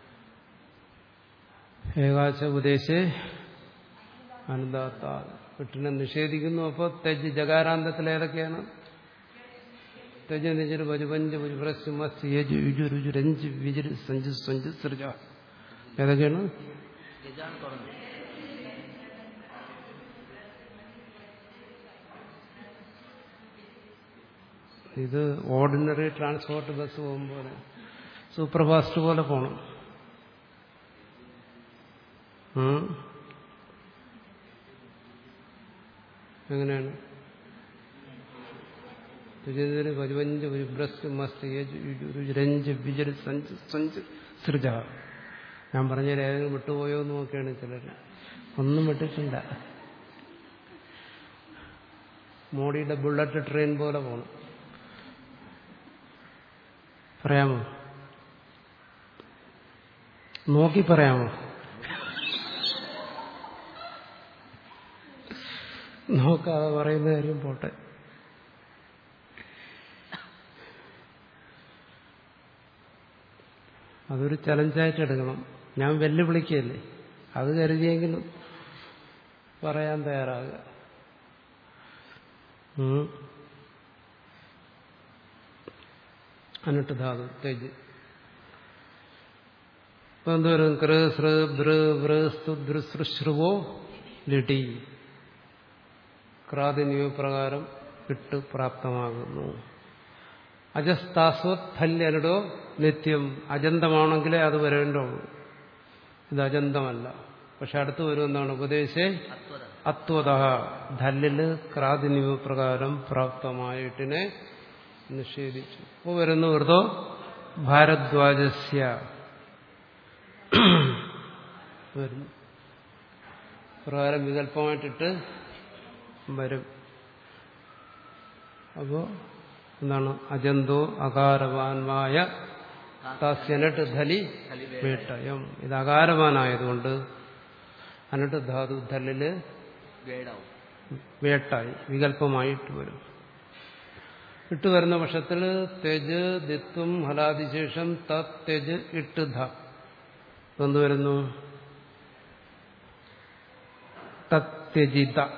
ഏകാശ ഉപദേശേ അനന്താത്ത വിട്ടിനെ നിഷേധിക്കുന്നു അപ്പോൾ തെജ് ജകാരാന്തത്തിൽ ഏതൊക്കെയാണ് തെജ് നിജര് വജുപഞ്ച് വജുഭ്രസ് മസ് യജ് യുജു രുജു രഞ്ച് വിജര് സഞ്ച് സഞ്ച് സൃജ ഏതൊക്കെയാണ് യജാണ് തുടങ്ങുന്നത് ഇത് ഓർഡിനറി ട്രാൻസ്പോർട്ട് ബസ് പോകുമ്പോൾ സൂപ്പർ ഫാസ്റ്റ് പോലെ പോണം ഉം. എങ്ങനെയാണ് തുജിതിന് പതിവഞ്ച് ഒരു ബ്രസ് മസ്റ്റ് യജ് യുജു രുജു രഞ്ച് വിജര് സഞ്ച് സഞ്ച് സൃജ ഞാൻ പറഞ്ഞ ഏതെങ്കിലും വിട്ടുപോയോ എന്ന് നോക്കിയാണ് ചിലർ ഒന്നും വിട്ടിട്ടില്ല മോഡിയുടെ ബുള്ളറ്റ് ട്രെയിൻ പോലെ പോകണം പറയാമോ നോക്കി പറയാമോ നോക്കാതെ പറയുന്ന കാര്യം പോട്ടെ അതൊരു ചലഞ്ചായിട്ട് എടുക്കണം ഞാൻ വെല്ലുവിളിക്കുകയല്ലേ അത് കരുതിയെങ്കിലും പറയാൻ തയ്യാറാകുക ഉം. അനിട്ട് ധാതു തെജ് ഇപ്പൊ എന്തോരും കൃ സൃ ഭൃ വൃ സ്തു ദൃ സൃ ശ്രുവോ ലിടി ക്രാതിനിയപ്രകാരം ഇട്ട് പ്രാപ്തമാകുന്നു അജസ്താസ്വത് ഫല്യനടോ നിത്യം അജന്തമാണെങ്കിലേ അത് വരേണ്ടുള്ളൂ ഇത് അജന്തമല്ല പക്ഷെ അടുത്ത് വരുമെന്നാണ് ഉപദേശേ അത്വത അത്വത ധല്ലില് ക്രാതിനിയപ്രകാരം പ്രാപ്തമായിട്ടിനെ നിഷേധിച്ചു അപ്പോൾ വരുന്നു വൃതോ ഭാരദ്വാജസ്യ വരുന്നു പ്രകാരം വികല്പമായിട്ടിട്ട് വരും അപ്പോ എന്താണ് അജന്തോ അകാരവാൻമായ താസ്യനട്ട് ധലി വേട്ടയം ഇത് അകാരവാനായതുകൊണ്ട് അനട്ട് ധാതു ധല്ലില് വേടാവും വേട്ടായി വികല്പമായിട്ട് വരും ഇട്ട് വരുന്ന പക്ഷത്തിൽ തെജ് ദിത്വം ഹലാദിശേഷം തത് തെജ് ഇട്ട് ധ എന്ത് വരുന്നു തത്യജിത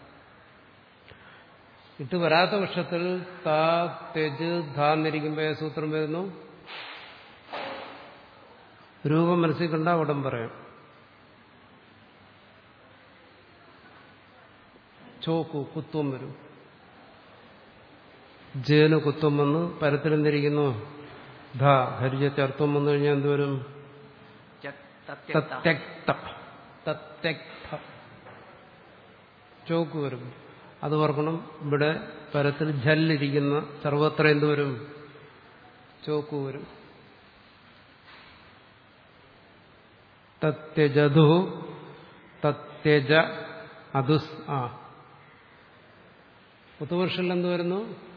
ഇട്ട് വരാത്ത പക്ഷത്തിൽ താ തെജ് ധ എന്നിരിക്കുമ്പോൾ ഏത് സൂത്രം വരുന്നു രൂപം മനസ്സിൽ കണ്ട ഉടൻ പറയാം ചോക്കു കുത്വം വരും ജേന് കുത്വം വന്ന് പരത്തിലെന്തിരിക്കുന്നു ധ ഹരിജത്തെ അർത്ഥം വന്നു കഴിഞ്ഞാൽ എന്തുവരും ചക് തത്യക്ത തത്യക്ത തത്യക്ത ചോക്ക് വരും അത് ഓർക്കണം ഇവിടെ പരത്തിൽ ജല്ലിരിക്കുന്ന സർവത്ര എന്തുവരും ചോക്ക് വരും തത്യജതു തത്യജ അതുസ് ആ പുത്തുവർഷിൽ എന്ത് വരുന്നു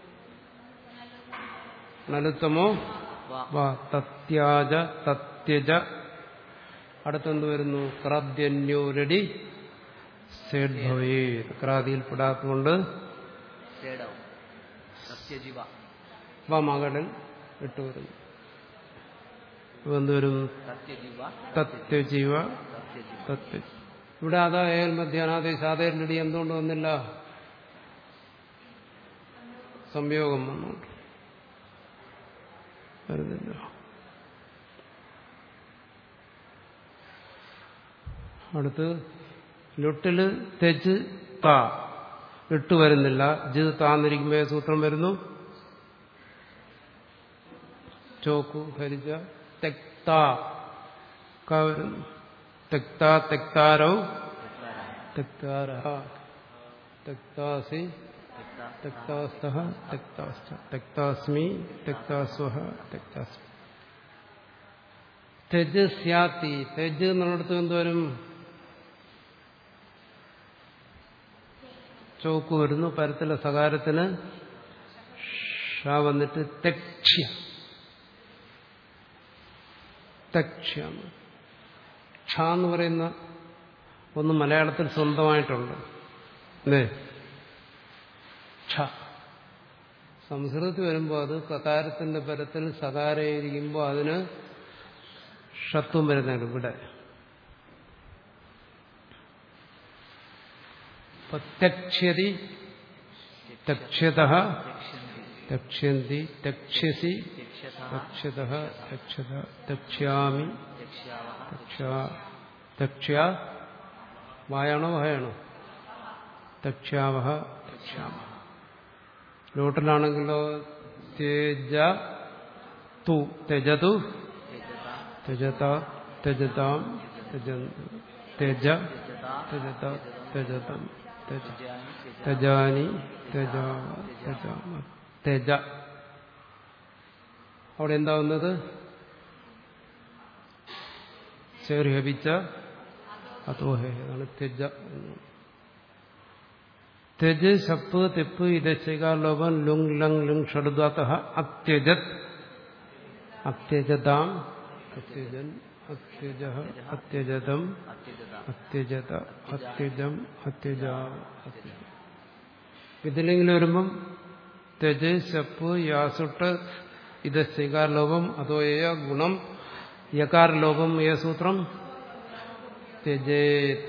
നലുത്തമോ വാ വാ തത്യാജ തത്യജ അടുത്തെന്ത് വരുന്നു ക്രാദ്യന്യോരടി സേഡ്ഭവേ ക്രാതിയിൽപ്പെടാത്തതുകൊണ്ട് സേടാവും സത്യജീവ വ മകളിൽ ഇട്ട് വരുന്നു ഇപ്പൊ എന്ത് വരും സത്യജീവ തത്യജീവ സത്യജീവ തത്വ ഇവിടെ അതാ ഏൽ മധ്യാനാദേശ ആദേരിലടി എന്തുകൊണ്ട് വന്നില്ല സംയോഗം വന്നുകൊണ്ട് വരുന്നില്ല അടുത്ത് ലുട്ടില് തെജ് താ ഇട്ട് വരുന്നില്ല ജ് താന്നിരിക്കുമ്പോ ഏത് സൂത്രം വരുന്നു ചോക്കു ഹരിജ തെക്താ ക വരുന്നു തെക്താ തെക്താരോ തെക്താര തെക്താസി തെക്താസ്ത തെക്താസ്ത തെക്താസ്മി തെക്താസ്വ തെക്താസ്മി തെജ് സ്യാത്തി തെജ് എന്നിടത്ത് എന്തുവരും ചോക്ക് വരുന്നു പരത്തിലെ സകാരത്തിന് ഷ വന്നിട്ട് തെക്ഷ്യ തെക്ഷ്യ ക്ഷ എന്ന് പറയുന്ന ഒന്ന് മലയാളത്തിൽ സ്വന്തമായിട്ടുണ്ട് അല്ലേ ക്ഷ സംസ്കൃതത്തിൽ വരുമ്പോൾ അത് കകാരത്തിന്റെ പരത്തിൽ സകാരയിരിക്കുമ്പോൾ അതിന് ഷത്വം വരുന്നുണ്ട് ഇവിടെ ഇപ്പൊ തെക്ഷ്യതി തെക്ഷ്യത തെക്ഷ്യന്തി തെക്ഷ്യസി യക്ഷത തെക്ഷ്യത തെക്ഷ്യത തെക്ഷ്യാമി യക്ഷ്യാവ തെക്ഷ്യ തെക്ഷ്യ വായാണോ ഭയാണോ തെക്ഷ്യാവഹ തെക്ഷ്യാമ ലോട്ടിലാണെങ്കിലോ തേജ തു തെജതു യജത തെജത തെജതാം തെജ തെജ യജത തെജത തെജതം തെജ യജാനി തെജാനി തെജാ തെജാമ തെജ അവിടെ എന്താവുന്നത് ശേർഹപിച്ച അതോഹേ അതാണ് തെജ എന്ന് തെജ് ശപ്പ് തെപ്പ് ഇതശികാലോപം ലുങ് ലങ് ലുങ് ഷഡുദാത്ത അത്യജത് അത്യജതാം അത്യജൻ അത്യജ അത്യജതം അത്യജത അത്യജത അത്യജം അത്യജ ഇതിലെങ്കിലും വരുമ്പം തെജ് ശപ്പ് യാസുട്ട് ഇത് സ്ഥികാരലോപം അതോ ഏ ഗുണം യകാരലോപം ഏ സൂത്രം ത്യജേത്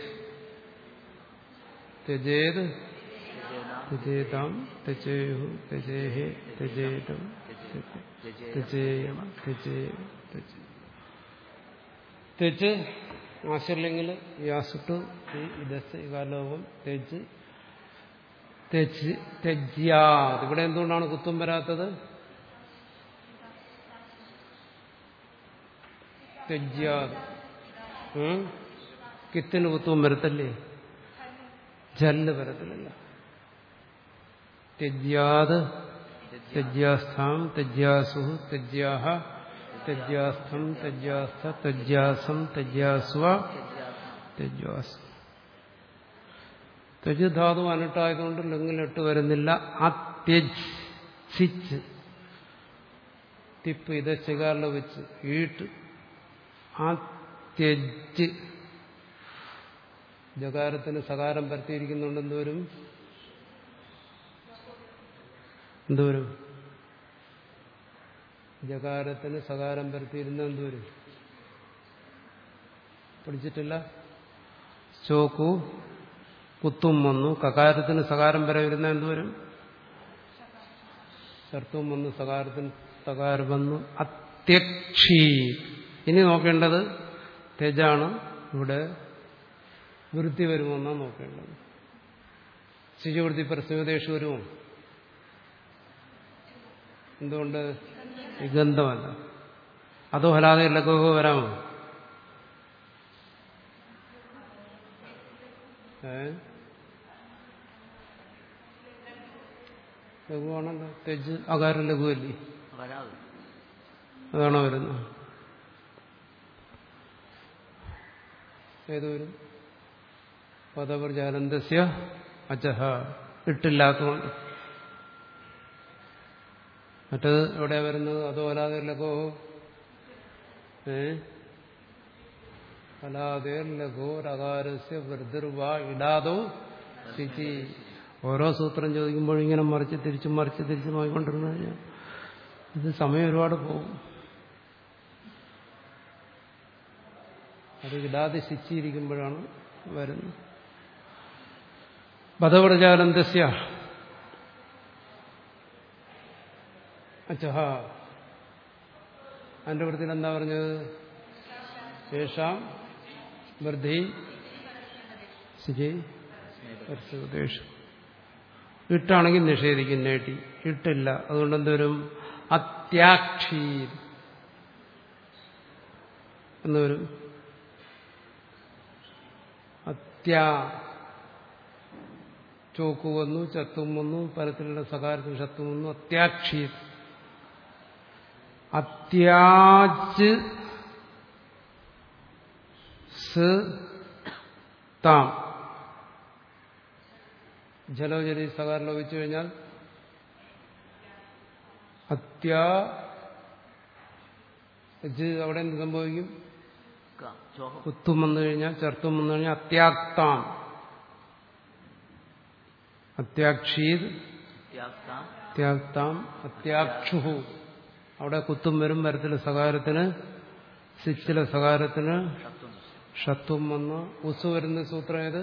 ത്യജേത് ത്യജേതാം ത്യജേതാം ത്യജേഹു ത്യജേഹേ ത്യജേതം ത്യജേയം ത്യജേ തെച്ച് ആശ്രല്ലെങ്കിൽ യാസുട്ടു ഈ ഇതസ് ഇകാലോകം തെച്ച് തെച്ച് തെജ്യാത് ഇവിടെ എന്തുകൊണ്ടാണ് കുത്തും വരാത്തത് തെജ്യാത് ഉം? കിത്തിന് കുത്തും വരത്തല്ലേ ജല്ല് വരത്തില്ലല്ല തെജ്യാത് തെജ്യാസ്ഥാം തെജ്യാസു തെജ്യാഹ തെജ്യാസ്ഥം തെജ്യാസ്ഥ തെജ്യാസം തെജ്യാസ്വ തെജ്വാസം തെജ് ധാതു അനിട്ടായതുകൊണ്ട് ലിംഗിലിട്ട് വരുന്നില്ല അത്യജ് സിച്ച് തിപ്പ് ഇത് ചികാറിൽ വെച്ച് ഈട്ട് അത്യജ് ജകാരത്തിന് സകാരം പരത്തിയിരിക്കുന്നുണ്ട് എന്തോരും എന്തോരും ജകാരത്തിന് സകാരം പരത്തിയിരുന്ന എന്തോരും പഠിച്ചിട്ടില്ല ചോക്കു കുത്തും വന്നു കകാരത്തിന് സകാരം വരെ വരുന്ന എന്തോരും ചർത്തും വന്നു സകാരത്തിന് സകാരം വന്നു അത്യക്ഷി ഇനി നോക്കേണ്ടത് തെജാണ് ഇവിടെ വൃത്തി വരുമെന്നാണ് നോക്കേണ്ടത് ശിശുവൃത്തി പ്രസ്തുതേഷ് വരുമോ എന്തുകൊണ്ട് വിഗന്ധമല്ല അതോ അല്ലാതെ ലഘുവോ വരാമോ ഏ ലഘുവാണല്ലോ തെജ് അകാരം ലഘുവല്ലേ വരാതെ അതാണോ വരുന്നത് ഏത് വരും പദപ്രചാരന്തസ്യ അച്ചഹ ഇട്ടില്ലാത്തതുകൊണ്ട് മറ്റത് എവിടെയാ വരുന്നത് അതോ അലാതെ ലഘോ ഏ അലാതെ ലഘോരകാരസ്യ വൃദ്ധിർവ ഇടാതോ സ്ഥിതി ഓരോ സൂത്രം ചോദിക്കുമ്പോഴും ഇങ്ങനെ മറിച്ച് തിരിച്ചും മറിച്ച് തിരിച്ചും ആയിക്കൊണ്ടിരുന്നു കഴിഞ്ഞാൽ ഇത് സമയം ഒരുപാട് പോകും അത് ഇടാതെ ശിച്ചിരിക്കുമ്പോഴാണ് വരുന്നത് ബധപ്രചാരന്തസ്യ അച്ചഹ അതിന്റെ വൃത്തിയിൽ എന്താ പറഞ്ഞത് ശേഷം വൃദ്ധി ശരി ദേശം ഇട്ടാണെങ്കിൽ നിഷേധിക്കും നേട്ടി ഇട്ടില്ല അതുകൊണ്ട് എന്തോരും അത്യാക്ഷി എന്നൊരു അത്യാ ചോക്ക് വന്നു ചത്തും വന്നു പരത്തിലുള്ള സകാരത്തിന് ശത്വം വന്നു അത്യാക്ഷി അത്യാജ് സ് താം ജലോജലി സകാരം ലോപിച്ചു കഴിഞ്ഞാൽ അത്യാ ജ് അവിടെ എന്ത് സംഭവിക്കും ക ചോഹം കുത്തും വന്നു കഴിഞ്ഞാൽ ചെറുത്തും വന്നു കഴിഞ്ഞാൽ അത്യാക്താം അത്യാക്ഷീത് ത്യാഗാം അത്യാക്താം അത്യാക്ഷുഹു അവിടെ കുത്തും വരും വരത്തിലെ സകാരത്തിന് സിച്ചിലെ സകാരത്തിന് ഷത്വം ഷത്വം വന്ന് ഉസ് വരുന്ന സൂത്രം ഏത്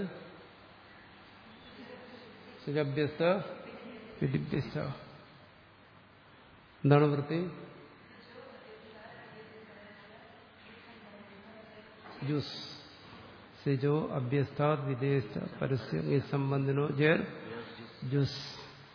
സുജഭ്യസ്ത വിധിഭ്യസ്ത എന്താണ് വൃത്തി ജുസ് സിജോ അഭ്യസ്താത് വിധേയസ്ഥ പരസ്യ ഈ സംബന്ധിനോ ജേർ ജുസ്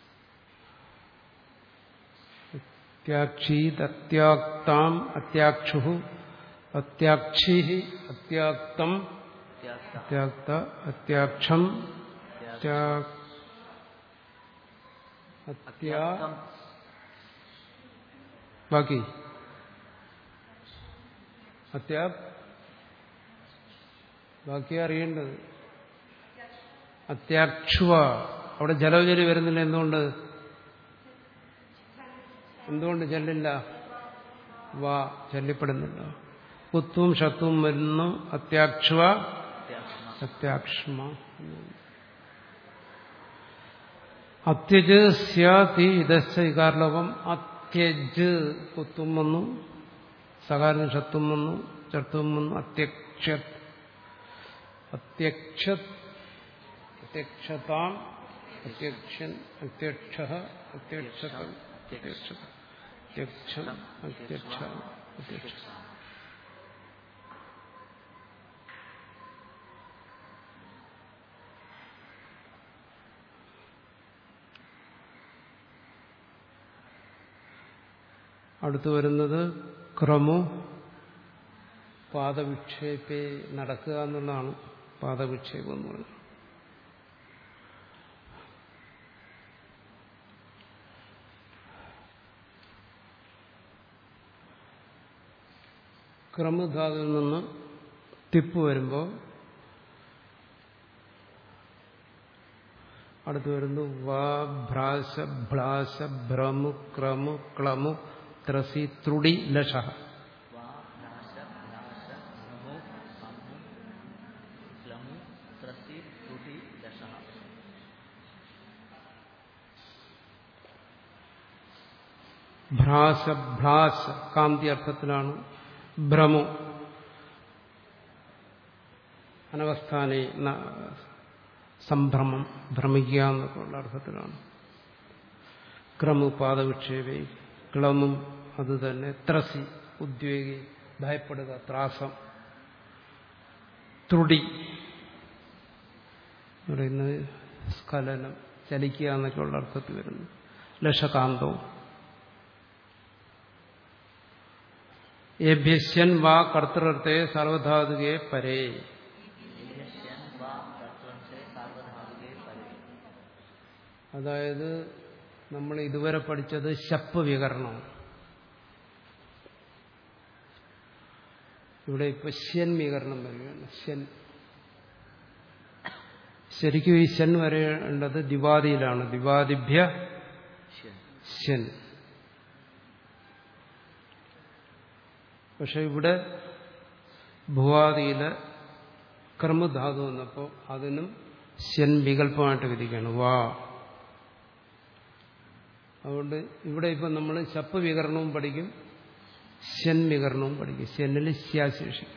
അത്യാക്ഷീത് അത്യാക്താം അത്യാക്ഷു അത്യാക്ഷി അത്യാക്തം ത്യാഗ അത്യാക്ത അത്യാക്ഷം അത്യാ അത്യാ അത്യാഗം ബാക്കി അത്യാ ബാക്കി അറിയേണ്ടത് അത്യാക്ഷുവ അവിടെ ജലവജലി വരുന്നില്ല എന്തുകൊണ്ട് എന്തുകൊണ്ട് ചെല്ലില്ല വാ ചൊല്ലിപ്പെടുന്നില്ല കുത്തും ഷത്തും വരുന്നു അത്യാക്ഷുവ അത്യാഗ്മ അത്യാക്ഷ്മ അത്യജ് സ്യാതി ഇതശ്ച ഇകാരലോകം അത്യജ് കുത്തും വന്നു സകാരം ഷത്തും വന്നു ചർത്തും വന്നു അത്യക്ഷ അത്യക്ഷ അത്യക്ഷതാം അത്യക്ഷൻ അത്യക്ഷ അത്യക്ഷതം അത്യക്ഷ അത്യക്ഷം അത്യക്ഷ അത്യക്ഷ അടുത്തു വരുന്നത് ക്രമു പാദവിക്ഷേപേ നടക്കുക എന്നുള്ളതാണ് പാദവിക്ഷേപം എന്ന് പറയുന്നത് ക്രമധാതുവിൽ നിന്ന് തിപ്പ് വരുമ്പോൾ അടുത്ത് വരുന്നു വാ ഭ്രാശ ഭ്ലാശ ഭ്രമു ക്രമു ക്ലമു ത്രസി ത്രുടി ലഷ വാ നാശ നാശ നമോ അമു ക്ലമു ത്രസി ത്രുടി ദശ ഭ്രാശ ഭ്ലാശ കാന്തി അർത്ഥത്തിലാണ് ഭ്രമു അനവസ്ഥാനെ ന- സംഭ്രമം ഭ്രമിക്കുക എന്നൊക്കെയുള്ള അർത്ഥത്തിലാണ് ക്രമു പാദവിക്ഷേപേ ക്ലമും അതുതന്നെ ത്രസി ഉദ്വേഗി ഭയപ്പെടുക ത്രാസം ത്രുടി എന്ന് പറയുന്നത് സ്ഖലനം ചലിക്കുക എന്നൊക്കെയുള്ള അർത്ഥത്തിൽ വരുന്നു ലക്ഷകാന്തവും ഏഭ്യസ്യൻ വാ കർത്തൃർത്ഥേ സർവധാതുകെ പരേ യശ്യൻ വാ തത്വംസേ സാർവധാതുകേ പരേ അതായത് നമ്മൾ ഇതുവരെ പഠിച്ചത് ശപ്പ് വികരണം ഇവിടെ ഇപ്പൊ ശ്യൻ വികരണം വരികയാണ് ശ്യൻ ശരിക്കും ഈ ശൻ വരേണ്ടത് ദിവാദിയിലാണ് ദിവാദിഭ്യ ശ്യൻ ശ്യൻ പക്ഷെ ഇവിടെ ഭുവാദിയിലെ കർമ്മധാതു വന്നപ്പോൾ അതിനും ശ്യൻ വികല്പമായിട്ട് വിധിക്കുകയാണ് വാ അതുകൊണ്ട് ഇവിടെ ഇപ്പം നമ്മൾ ശപ്പ് വികരണവും പഠിക്കും ശ്യൻ വികരണവും പഠിക്കും ശ്യനിൽ ശ്യാശേഷിക്കും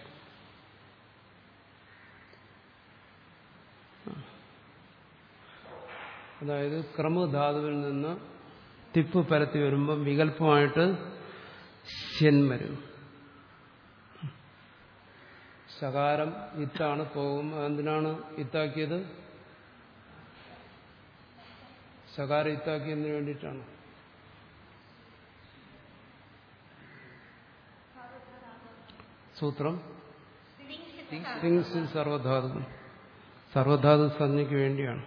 അതായത് ക്രമധാതുവിൽ നിന്ന് തിപ്പ് പരത്തി വരുമ്പം വികല്പമായിട്ട് ശ്യൻ വരും ശകാരം ഇത്താണ് പോകും എന്തിനാണ് ഇത്താക്കിയത് ശകാരം ഇത്താക്കിയതിന് വേണ്ടിയിട്ടാണ് സൂത്രം തിങ്സിൽ സർവധാതു സർവധാതു സംജ്ഞയ്ക്ക് വേണ്ടിയാണ്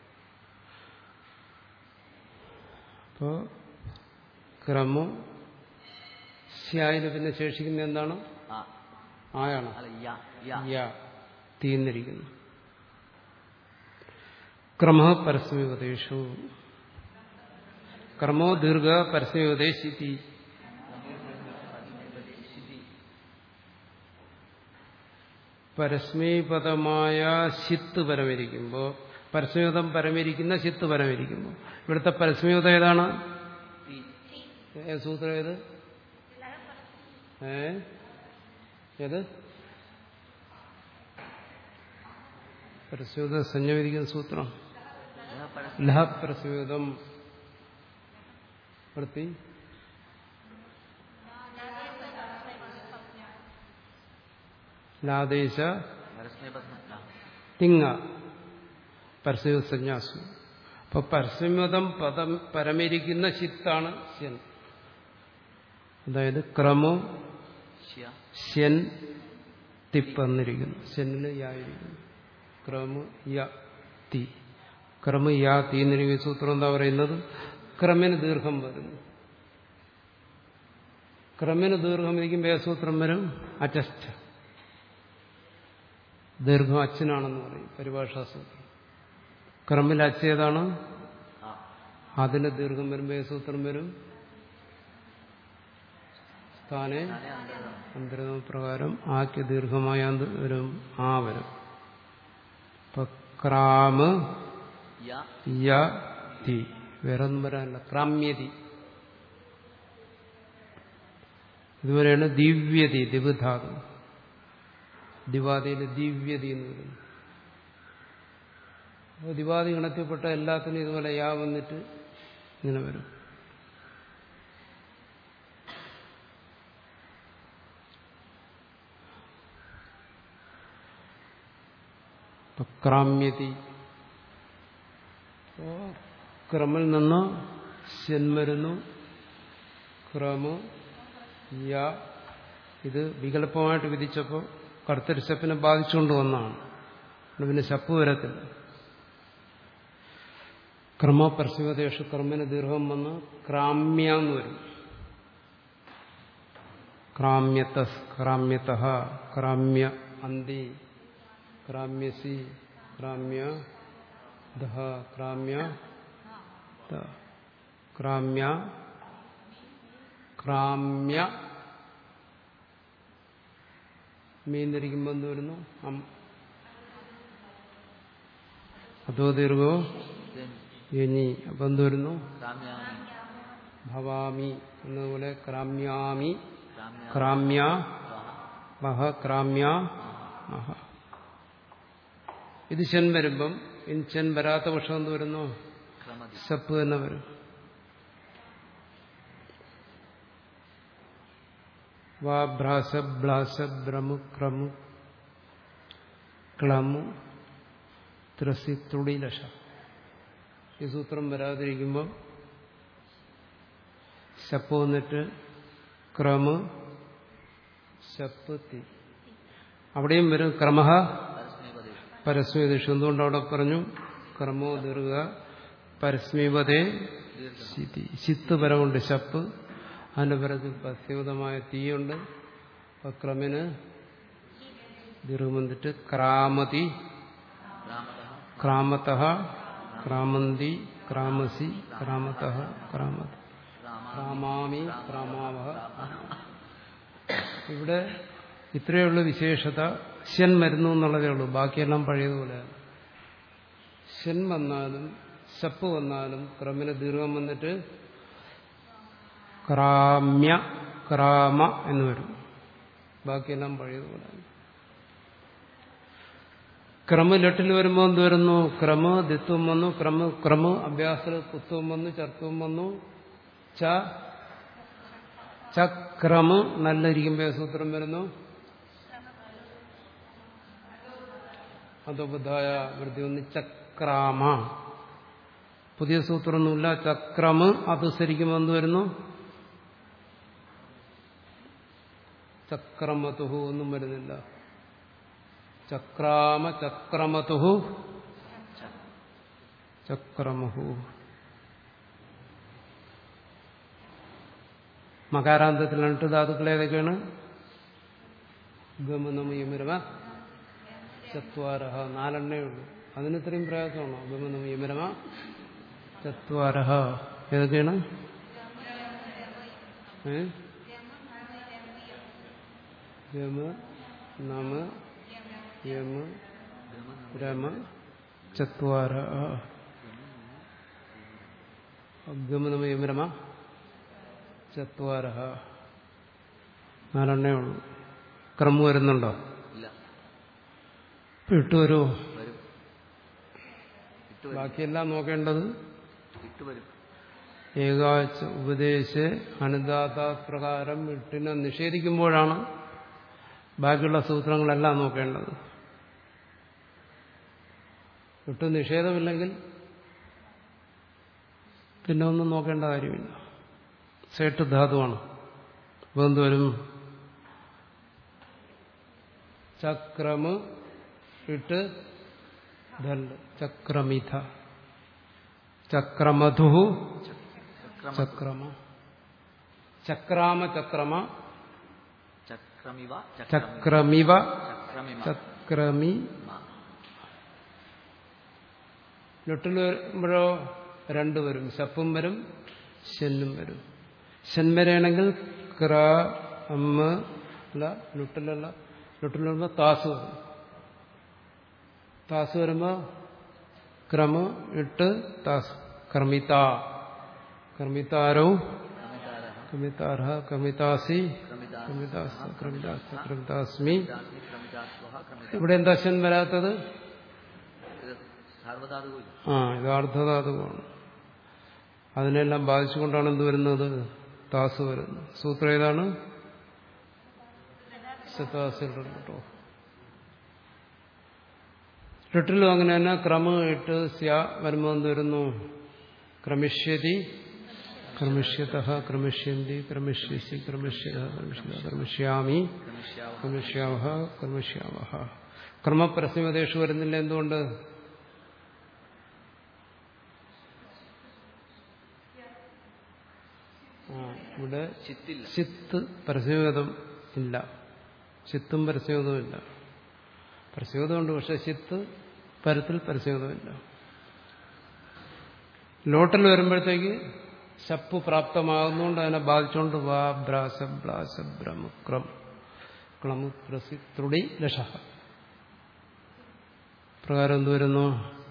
അപ്പോ ക്രമു ശ്യായിന് പിന്നെ ശേഷിക്കുന്ന എന്താണ് ആ ആയാണ് അല്ല യ യ യ തീർന്നിരിക്കുന്നു ക്രമ പരസ്മയുപദേശു ക്രമോ ദീർഘ പരസ്മയുപദേശിതി പരസ്മീപദമായ ശിത്ത് പരമിരിക്കുമ്പോൾ പരസ്മയുതം പരമിരിക്കുന്ന ശിത്ത് പരമിരിക്കുമ്പോൾ ഇവിടുത്തെ പരസ്മയുതം ഏതാണ് തി ഏ സൂത്രം ഏത് ഏ ഏത് പരസ്മയുത സഞ്ജമിരിക്കുന്ന സൂത്രം യഹ പരസ്മ ലഹ പരസ്മയുതം വൃത്തി ലാദേശ പരസ്മേപദ്മ തിങ്ങ പരസ്മയുത സന്യാസു അപ്പൊ പരസ്മയുതം പദം പരമിരിക്കുന്ന ശിത്താണ് ശൻ അതായത് ക്രമം ശ്യ ശൻ തിപ്പന്നിരിക്കുന്നു ശനില് യായിരിക്കുന്നു ക്രമ യ തി ക്രമ യാ തീ എന്നിരിക്കുന്ന സൂത്രം എന്താ പറയുന്നത് ക്രമിന് ദീർഘം വരുന്നു ക്രമിന് ദീർഘം ഇരിക്കുമ്പോൾ ഏത് സൂത്രം വരും അറ്റസ്റ്റ ദീർഘം അച്ഛനാണെന്ന് പറയും പരിഭാഷാ സൂത്രം ക്രമിൽ അച്ഛ ഏതാണ് ആ അതിന് ദീർഘം വരുമ്പോൾ ഏത് സൂത്രം വരും സ്ഥാനെ താനെ അന്തരം അന്തരമ പ്രകാരം ആക്ക് ദീർഘമായ എന്ത് വരും ആ വരും ഇപ്പൊ ക്രാമ് യ യ തി വേറൊന്നും വരാനില്ല ക്രാമ്യതി ഇതുവരെയാണ് ദിവ്യതി ദിവിധാതു ദിവാദിയിൽ ദിവ്യതി എന്ന് പറയുന്നത് അപ്പോൾ ദിവാദി ഗണത്തിൽപ്പെട്ട എല്ലാത്തിനും ഇതുപോലെ യാ വന്നിട്ട് ഇങ്ങനെ വരും ഇപ്പൊ ക്രാമ്യതി അപ്പോ ക്രമിൽ നിന്ന് ശൻ വരുന്നു ക്രമ യ ഇത് വികല്പമായിട്ട് വിധിച്ചപ്പോൾ കർത്തരിശപ്പിനെ ബാധിച്ചുകൊണ്ട് വന്നതാണ് അതുകൊണ്ട് പിന്നെ ശപ്പ് വരത്തില്ല ക്രമപരസ്യവദേശ ക്രമന് ദീർഘം വന്ന് ക്രാമ്യ എന്ന് വരും ക്രാമ്യത ക്രാമ്യത ക്രാമ്യ അന്തി ക്രാമ്യസി ക്രാമ്യ ദഹ ക്രാമ്യ ത. ക്രാമ്യ ക്രാമ്യ മീനിരിക്കുമ്പോൾ എന്ത് വരുന്നു അം അതോ ദീർഘോ ഇനി അപ്പം എന്ത് വരുന്നു ക്രാമ്യാമി ഭവാമി എന്നതുപോലെ ക്രാമ്യാമി ക്രാമ്യ ക്രാമ്യ മഹ ക്രാമ്യ മഹ ഇത് ശൻ വരുമ്പം ഇൻ ശൻ വരാത്ത പക്ഷം എന്ത് വരുന്നു ക്രമതി സപ്പ് തന്നെ വരും വാ ഭ്രാസ ബ്ലാസ ഭ്രമു ക്രമു ക്ലമു ത്രസി തുടിലശ ഈ സൂത്രം വരാതിരിക്കുമ്പോൾ ശപ്പ് വന്നിട്ട് ക്രമ് ശപ്പ് തി അവിടെയും വരും ക്രമഹ പരസ്മൈപദേശു പരസ്മീതിഷു എന്തുകൊണ്ട് അവിടെ പറഞ്ഞു ക്രമോ ദീർഘ പരസ്മീപതേ ദീർഘം ശിതി ശിത്ത് പരമുണ്ട് ശപ്പ് അതിന്റെ പരത്തിൽ പസ്യവതമായ തീയുണ്ട് അപ്പൊ ക്രമിന് ദീർഘം വന്നിട്ട് ക്രാമതി ക്രാമതഃ ക്രാമത ക്രാമന്തി ക്രാമസി ക്രാമത ക്രാമത ക്രാമാമി ക്രാമാവഹ ഇവിടെ ഇത്രയേ ഉള്ളൂ വിശേഷത ശൻ വരുന്നു എന്നുള്ളതേ ഉള്ളൂ ബാക്കിയെല്ലാം പഴയതുപോലെയാണ് ശൻ വന്നാലും ശപ്പ് വന്നാലും ക്രമിന് ദീർഘം വന്നിട്ട് ക്രാമ്യ ക്രാമ എന്ന് വരും ബാക്കിയെല്ലാം പഴയതുപോലെയാണ് ക്രമ ലെട്ടിൽ വരുമ്പോൾ എന്ത് വരുന്നു ക്രമ ദിത്വം വന്നു ക്രമ ക്രമ അഭ്യാസ പുത്വം വന്നു ചർത്തവും വന്നു ച ചക്രമ നല്ലിരിക്കുമ്പോൾ സൂത്രം വരുന്നു അതോബുദ്ധായ വൃത്തി ഒന്ന് ചക്രാമ പുതിയ സൂത്രമൊന്നുമില്ല ചക്രമ് അത് ശരിക്കും എന്ത് വരുന്നു ചക്രമതുഹു ഒന്നും വരുന്നില്ല ചക്രാമ ചക്രമതുഹു ചക്രമുഹു മകാരാന്തത്തിൽ രണ്ട് ധാതുക്കൾ ഏതൊക്കെയാണ് ഗമനം യമരമ ചത്വാരഹ നാലെണ്ണേ ഉള്ളൂ അതിന് ഇത്രയും പ്രയാസമാണോ ഗമനം യമരമ ചത്വാരഹ ഏതൊക്കെയാണ് ഏ ഗമ നമ യമ രമ ചത്വാര ഗമനമ യമരമ ചത്വാര നാലെണ്ണേ ഉള്ളൂ ക്രമം വരുന്നുണ്ടോ ഇല്ല ഇട്ട് വരുമോ വരും ഇട്ട് വരും ബാക്കിയെല്ലാം നോക്കേണ്ടത് ഇട്ട് വരും ഏകാച്ച ഉപദേശ അനുദാത പ്രകാരം ഇട്ടിനെ നിഷേധിക്കുമ്പോഴാണ് ബാക്കിയുള്ള സൂത്രങ്ങളെല്ലാം നോക്കേണ്ടത് ഇട്ട് നിഷേധമില്ലെങ്കിൽ പിന്നെ ഒന്നും നോക്കേണ്ട കാര്യമില്ല സേട്ട് ധാതുവാണ് അപ്പോൾ എന്തുവരും ചക്രമ് ഇട്ട് ധൽ ചക്രമിഥ ചക്രമധു ചക്രമ ചക്രമ ചക്രാമ ചക്രമ ചക്രമിവ ചക്രമിവ ചക്രമിമ ചക്രമി മ. ലൊട്ടിൽ വരുമ്പോഴോ രണ്ട് വരും ശപ്പും വരും ശെന്നും വരും ശൻ വരെയാണെങ്കിൽ ക്ര അമ്മ അല്ല ലുട്ടിലല്ല ലുട്ടിൽ വരുമ്പോൾ താസ് വരും താസ് വരുമ്പോൾ ക്രമ ഇട്ട് താസ് ക്രമിത ക്രമിതാരോ ക്രമിതാരഃ ക്രമിതാർഹ ക്രമിതാസി ക്രമിതാ ക്രമിതാസ് ക്രമിതാസ് ക്രമിതാസ്മി ക്രമിതാസ്മി ക്രമിതാസ്വഹ ക്രമിത ഇവിടെ എന്താ ശൻ വരാത്തത് ഇത് സാർവധാതുവില്ല ആ ഇത് അർദ്ധധാതുവാണ് അതിനെല്ലാം ബാധിച്ചുകൊണ്ടാണ് എന്ത് വരുന്നത് താസ് വരുന്നത് സൂത്രം ഏതാണ് സത്താസിലുണ്ട് കേട്ടോ ലിട്ടിലും അങ്ങനെ തന്നെ ക്രമ ഇട്ട് സ്യ വരുമ്പോൾ എന്ത് വരുന്നു ക്രമിഷ്യതി ക്രമിഷ്യത ക്രമിഷ്യന്തി ക്രമിഷ്യസി ക്രമിഷ്യത ക്രമിഷ്യത ക്രമിഷ്യാമി ക്രമിഷ്യാവ ക്രമിഷ്യാവഹ ക്രമിഷ്യാവഹ ക്രമപ്രസമതേഷു വരുന്നില്ല എന്തുകൊണ്ട് ആ, ഇവിടെ ചിത്തില്ല ചിത്ത് പരസ്യവേദം ഇല്ല ചിത്തും പരസ്യവേദവും ഇല്ല പരസ്യവേദമുണ്ട് പക്ഷെ ചിത്ത് പരത്തിൽ പരസ്യവേദമില്ല ലോട്ടിൽ വരുമ്പോഴത്തേക്ക് ശപ്പ് പ്രാപ്തമാകുന്നതുകൊണ്ട് അതിനെ ബാധിച്ചുകൊണ്ട് വാ ബ്രാസ ബ്ലാസ ബ്രമുക്രം ക്ലമു പ്രസി ത്രുടി ലഷ പ്രകാരം എന്ത് വരുന്നു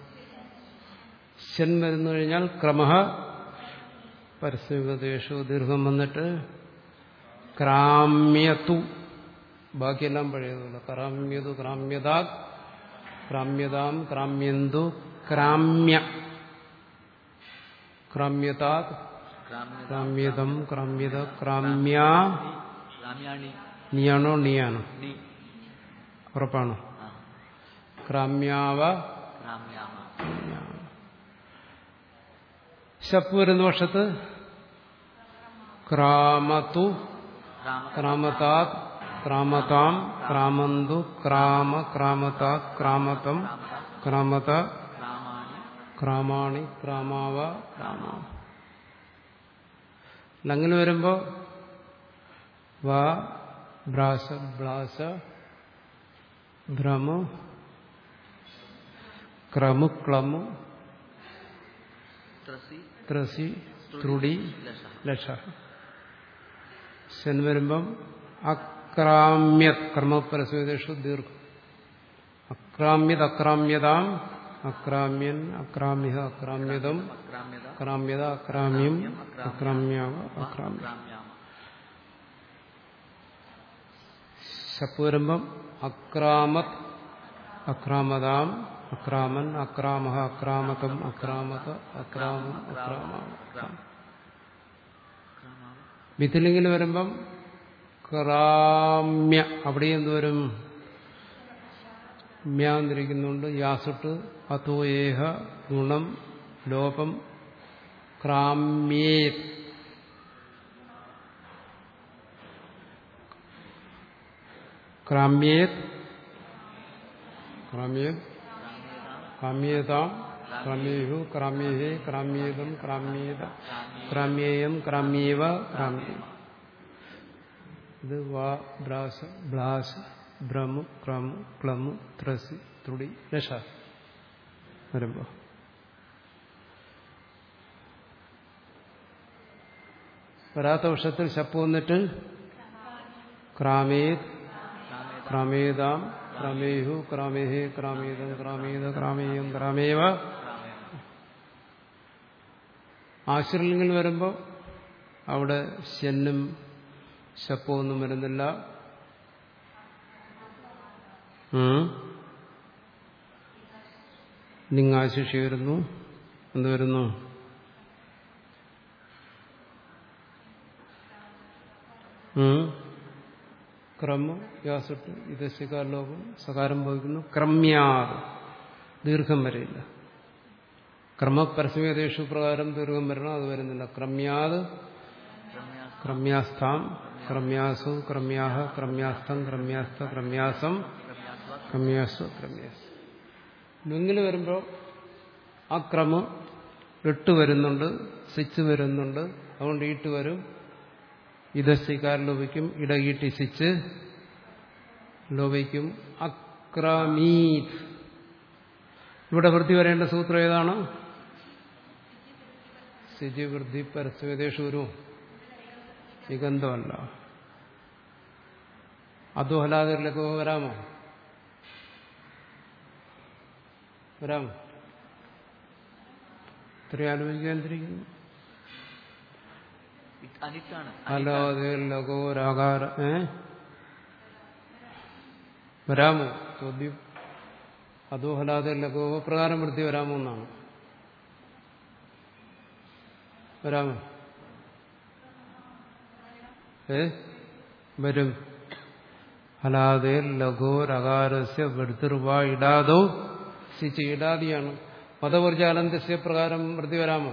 ശൻ വരുന്നു കഴിഞ്ഞാൽ ക്രമ പരസ്യപദേശു ദീർഘം വന്നിട്ട് ക്രാമ്യതു ബാക്കിയെല്ലാം പഴയതുപോലെ ക്രാമ്യതു ക്രാമ്യതാ ക്രാമ്യതാം ക്രാമ്യന്തു ക്രാമ്യ ക്രാമ്യതാത് ഗ്രാമ്യത ക്രാമ്യതം ക്രാമ്യത ക്രാമ്യ ഗ്രാമ്യാണി നീയാണോ നീയാണോ നി ഉറപ്പാണോ ആ ക്രാമ്യാവ ഗ്രാമ്യാമ ശപ്പ് വരുന്ന വർഷത്ത് ക്രാമതു ഗ്രാമ ക്രാമതാത് ക്രാമതാം ക്രാമന്തു ക്രാമ ക്രാമതാത് ക്രാമതം ക്രാമത ഗ്രാമാണി ക്രാമാണി ക്രാമാവ ക്രാമാവ അങ്ങനെ വരുമ്പോ വാ ബ്രാസ ബ്ലാസ ഭ്രമു ക്രമു ക്ലമു ത്രസി ത്രസി ത്രുടി ലഷ ലക്ഷ ശൻ വരുമ്പം അക്രാമ്യത് കർമ്മപരസ്വേഷു ദീർഘം അക്രാമ്യത് അക്രാമ്യതാം അക്രാമ്യൻ അക്രാമ്യ അക്രാമ്യതം അക്രാമ്യത അക്രാമ്യത അക്രാമ്യം അക്രാമ്യാവ അക്രാമ്യ ഗ്രാമ്യാമ ശപ്പ് വരുമ്പം അക്രാമത് അക്രാമതാം അക്രാമൻ അക്രാമ അക്രാമതം അക്രാമത അക്രാമം അക്രാമ ഗ്രാമാവ മിഥിലിംഗിൽ വരുമ്പം ക്രാമ്യ അവിടെ എന്ത് വരും മ്യാന്നിരിക്കുന്നുണ്ട് യാസുട്ട് അതോ ഏഹ ഗുണം ലോപം ക്രാമ്യേ ക്രാമ്യേത് ക്രാമ്യേത് ക്രാമ്യേതാം ക്രമേഹു ക്രാമ്യേഹേ ക്രാമ്യേതം ക്രാമ്യേത ക്രാമ്യേയം ക്രാമ്യേവ ക്രാമ്യം ഇത് വാ ബ്രാസ ബ്ലാസ ഭ്രമു ക്രമു ക്ലമു ത്രസി തുടി ലഷ വരുമ്പോ വരാത്ത വർഷത്തിൽ ശപ്പ് വന്നിട്ട് ക്രാമേത് ക്രമേതാം ക്രമേഹു ക്രമേഹേ ക്രാമേതം ക്രാമേത ക്രാമേയം ക്രാമേവ ആശ്രലിംഗിൽ വരുമ്പോൾ അവിടെ ശന്നും ശപ്പമൊന്നും വരുന്നില്ല ഉം. ലിംഗാശിഷി വരുന്നു എന്ത് വരുന്നു ഉം. ക്രമം യാസിട്ട് ഇത് ശികാലോകം സകാരം ഭവിക്കുന്നു ക്രമ്യാത് ദീർഘം വരില്ല ക്രമപരസ്മേതേഷു പ്രകാരം ദീർഘം വരണം അത് വരുന്നില്ല ക്രമ്യാത് ക്രമ്യാസ്ഥാം ക്രമ്യാസു ക്രമ്യാഹ ക്രമ്യാസ്ഥം ക്രമ്യാസ്ഥ ക്രമ്യാസം ക്രമ്യാസു ക്രമ്യാസ് ലിംഗിൽ വരുമ്പോൾ ആ ക്രമം എട്ട് വരുന്നുണ്ട് സിച്ച് വരുന്നുണ്ട് അതുകൊണ്ട് ഈട്ട് വരും ഇതസ്തിക്കാർ ലോപിക്കും ഇടകീട്ടി സിച്ച് ലോപിക്കും അക്രമീത് ഇവിടെ വൃത്തി വരേണ്ട സൂത്രം ഏതാണ് സിജി വൃദ്ധി പരസ്യദേശൂരും നിഗന്ധമല്ല അതോ ഹലാദരിലൊക്കെ വരാമോ വരാമോ ഇത്രയും ആലോചിക്കാതിരിക്കുന്നു അനിറ്റാണ് ഹലോദിലകോ രാകാര ഏ വരാമോ ചോദ്യം അതോ ഹലാതെ ലഘോ പ്രകാരം വൃത്തി വരാമോ എന്നാണ് വരാമോ ഏ വരും അലാതെ ലഘോരകാരസ്യ വൃത്തിർവ ഇടാതോ സിച്ച് ഇടാതിയാണ് പദവർജാലന്ത്യസ്യ പ്രകാരം വൃത്തി വരാമോ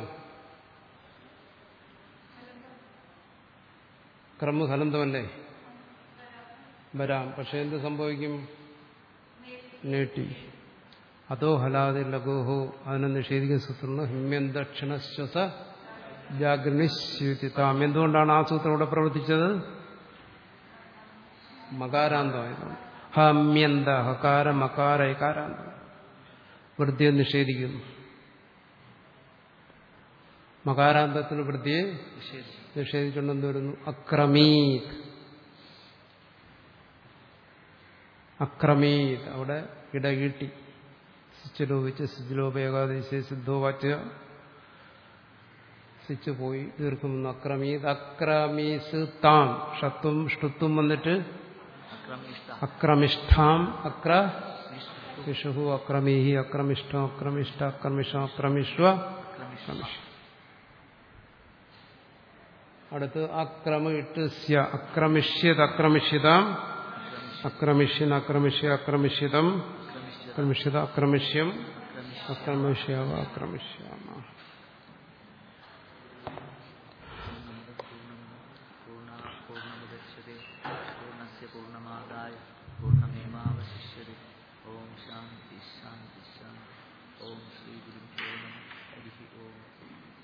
ക്രമ ഹലന്തമല്ലേ വരാം പക്ഷെ എന്ത് സംഭവിക്കും നീട്ടി അതോ ഹലാതെ ലഘോഹോ അതിനെ നിഷേധിക്കുന്ന സൂത്രമാണ് ഹിമ്യന്തക്ഷണശ്വസ ജാഗ്രനിശ്ചിതാം എന്തുകൊണ്ടാണ് ആ സൂത്രം ഇവിടെ പ്രവർത്തിച്ചത് മകാരാന്തമായതുകൊണ്ട് ഹമ്യന്ത ഹകാര മകാര ഇകാരാന്തം വൃത്തിയെ നിഷേധിക്കുന്നു മകാരാന്തത്തിന് വൃത്തിയെ നിഷേധിച്ചുകൊണ്ടെന്ന് വരുന്നു അക്രമീത് അക്രമീത് അവിടെ ഇടകീട്ടി സിച്ചുലോപിച്ച് സിച്ചുലോപേകാദേശ സിദ്ധോ വാച്ച സിച്ച് പോയി ദീർഘമെന്ന് അക്രമീത് അക്രമീസ് താം ഷത്വം ഷ്ടുത്വം വന്നിട്ട് അക്രമിഷ്ട അക്രമിഷ്ഠാം അക്ര വിഷുഹു അക്രമീഹി അക്രമിഷ്ടം അക്രമിഷ്ട അക്രമിഷം അക്രമിഷ്വ അക്രമിഷ് അടുത്ത് അക്രമ ഇട്ട് സ്യ അക്രമിഷ്യത് അക്രമിഷ്യതാം അക്രമിഷ്യൻ അക്രമിഷ്യ അക്രമിഷ്യതം അക്രമിഷ്യത അക്രമിഷ്യം അക്രമിഷ്യാവ അക്രമിഷ്യാമ പൂർണ്ണ പൂർണ്ണമുദച്യത്തെ പൂർണ്ണസ്യ പൂർണ്ണമാദായ പൂർണ്ണമേവാവശിഷ്യത്തെ ഓം ശാന്തി ശാന്തി ശാന്തി ഓം ശ്രീ ഗുരുഭ്യോ നമ ഹരി ഓം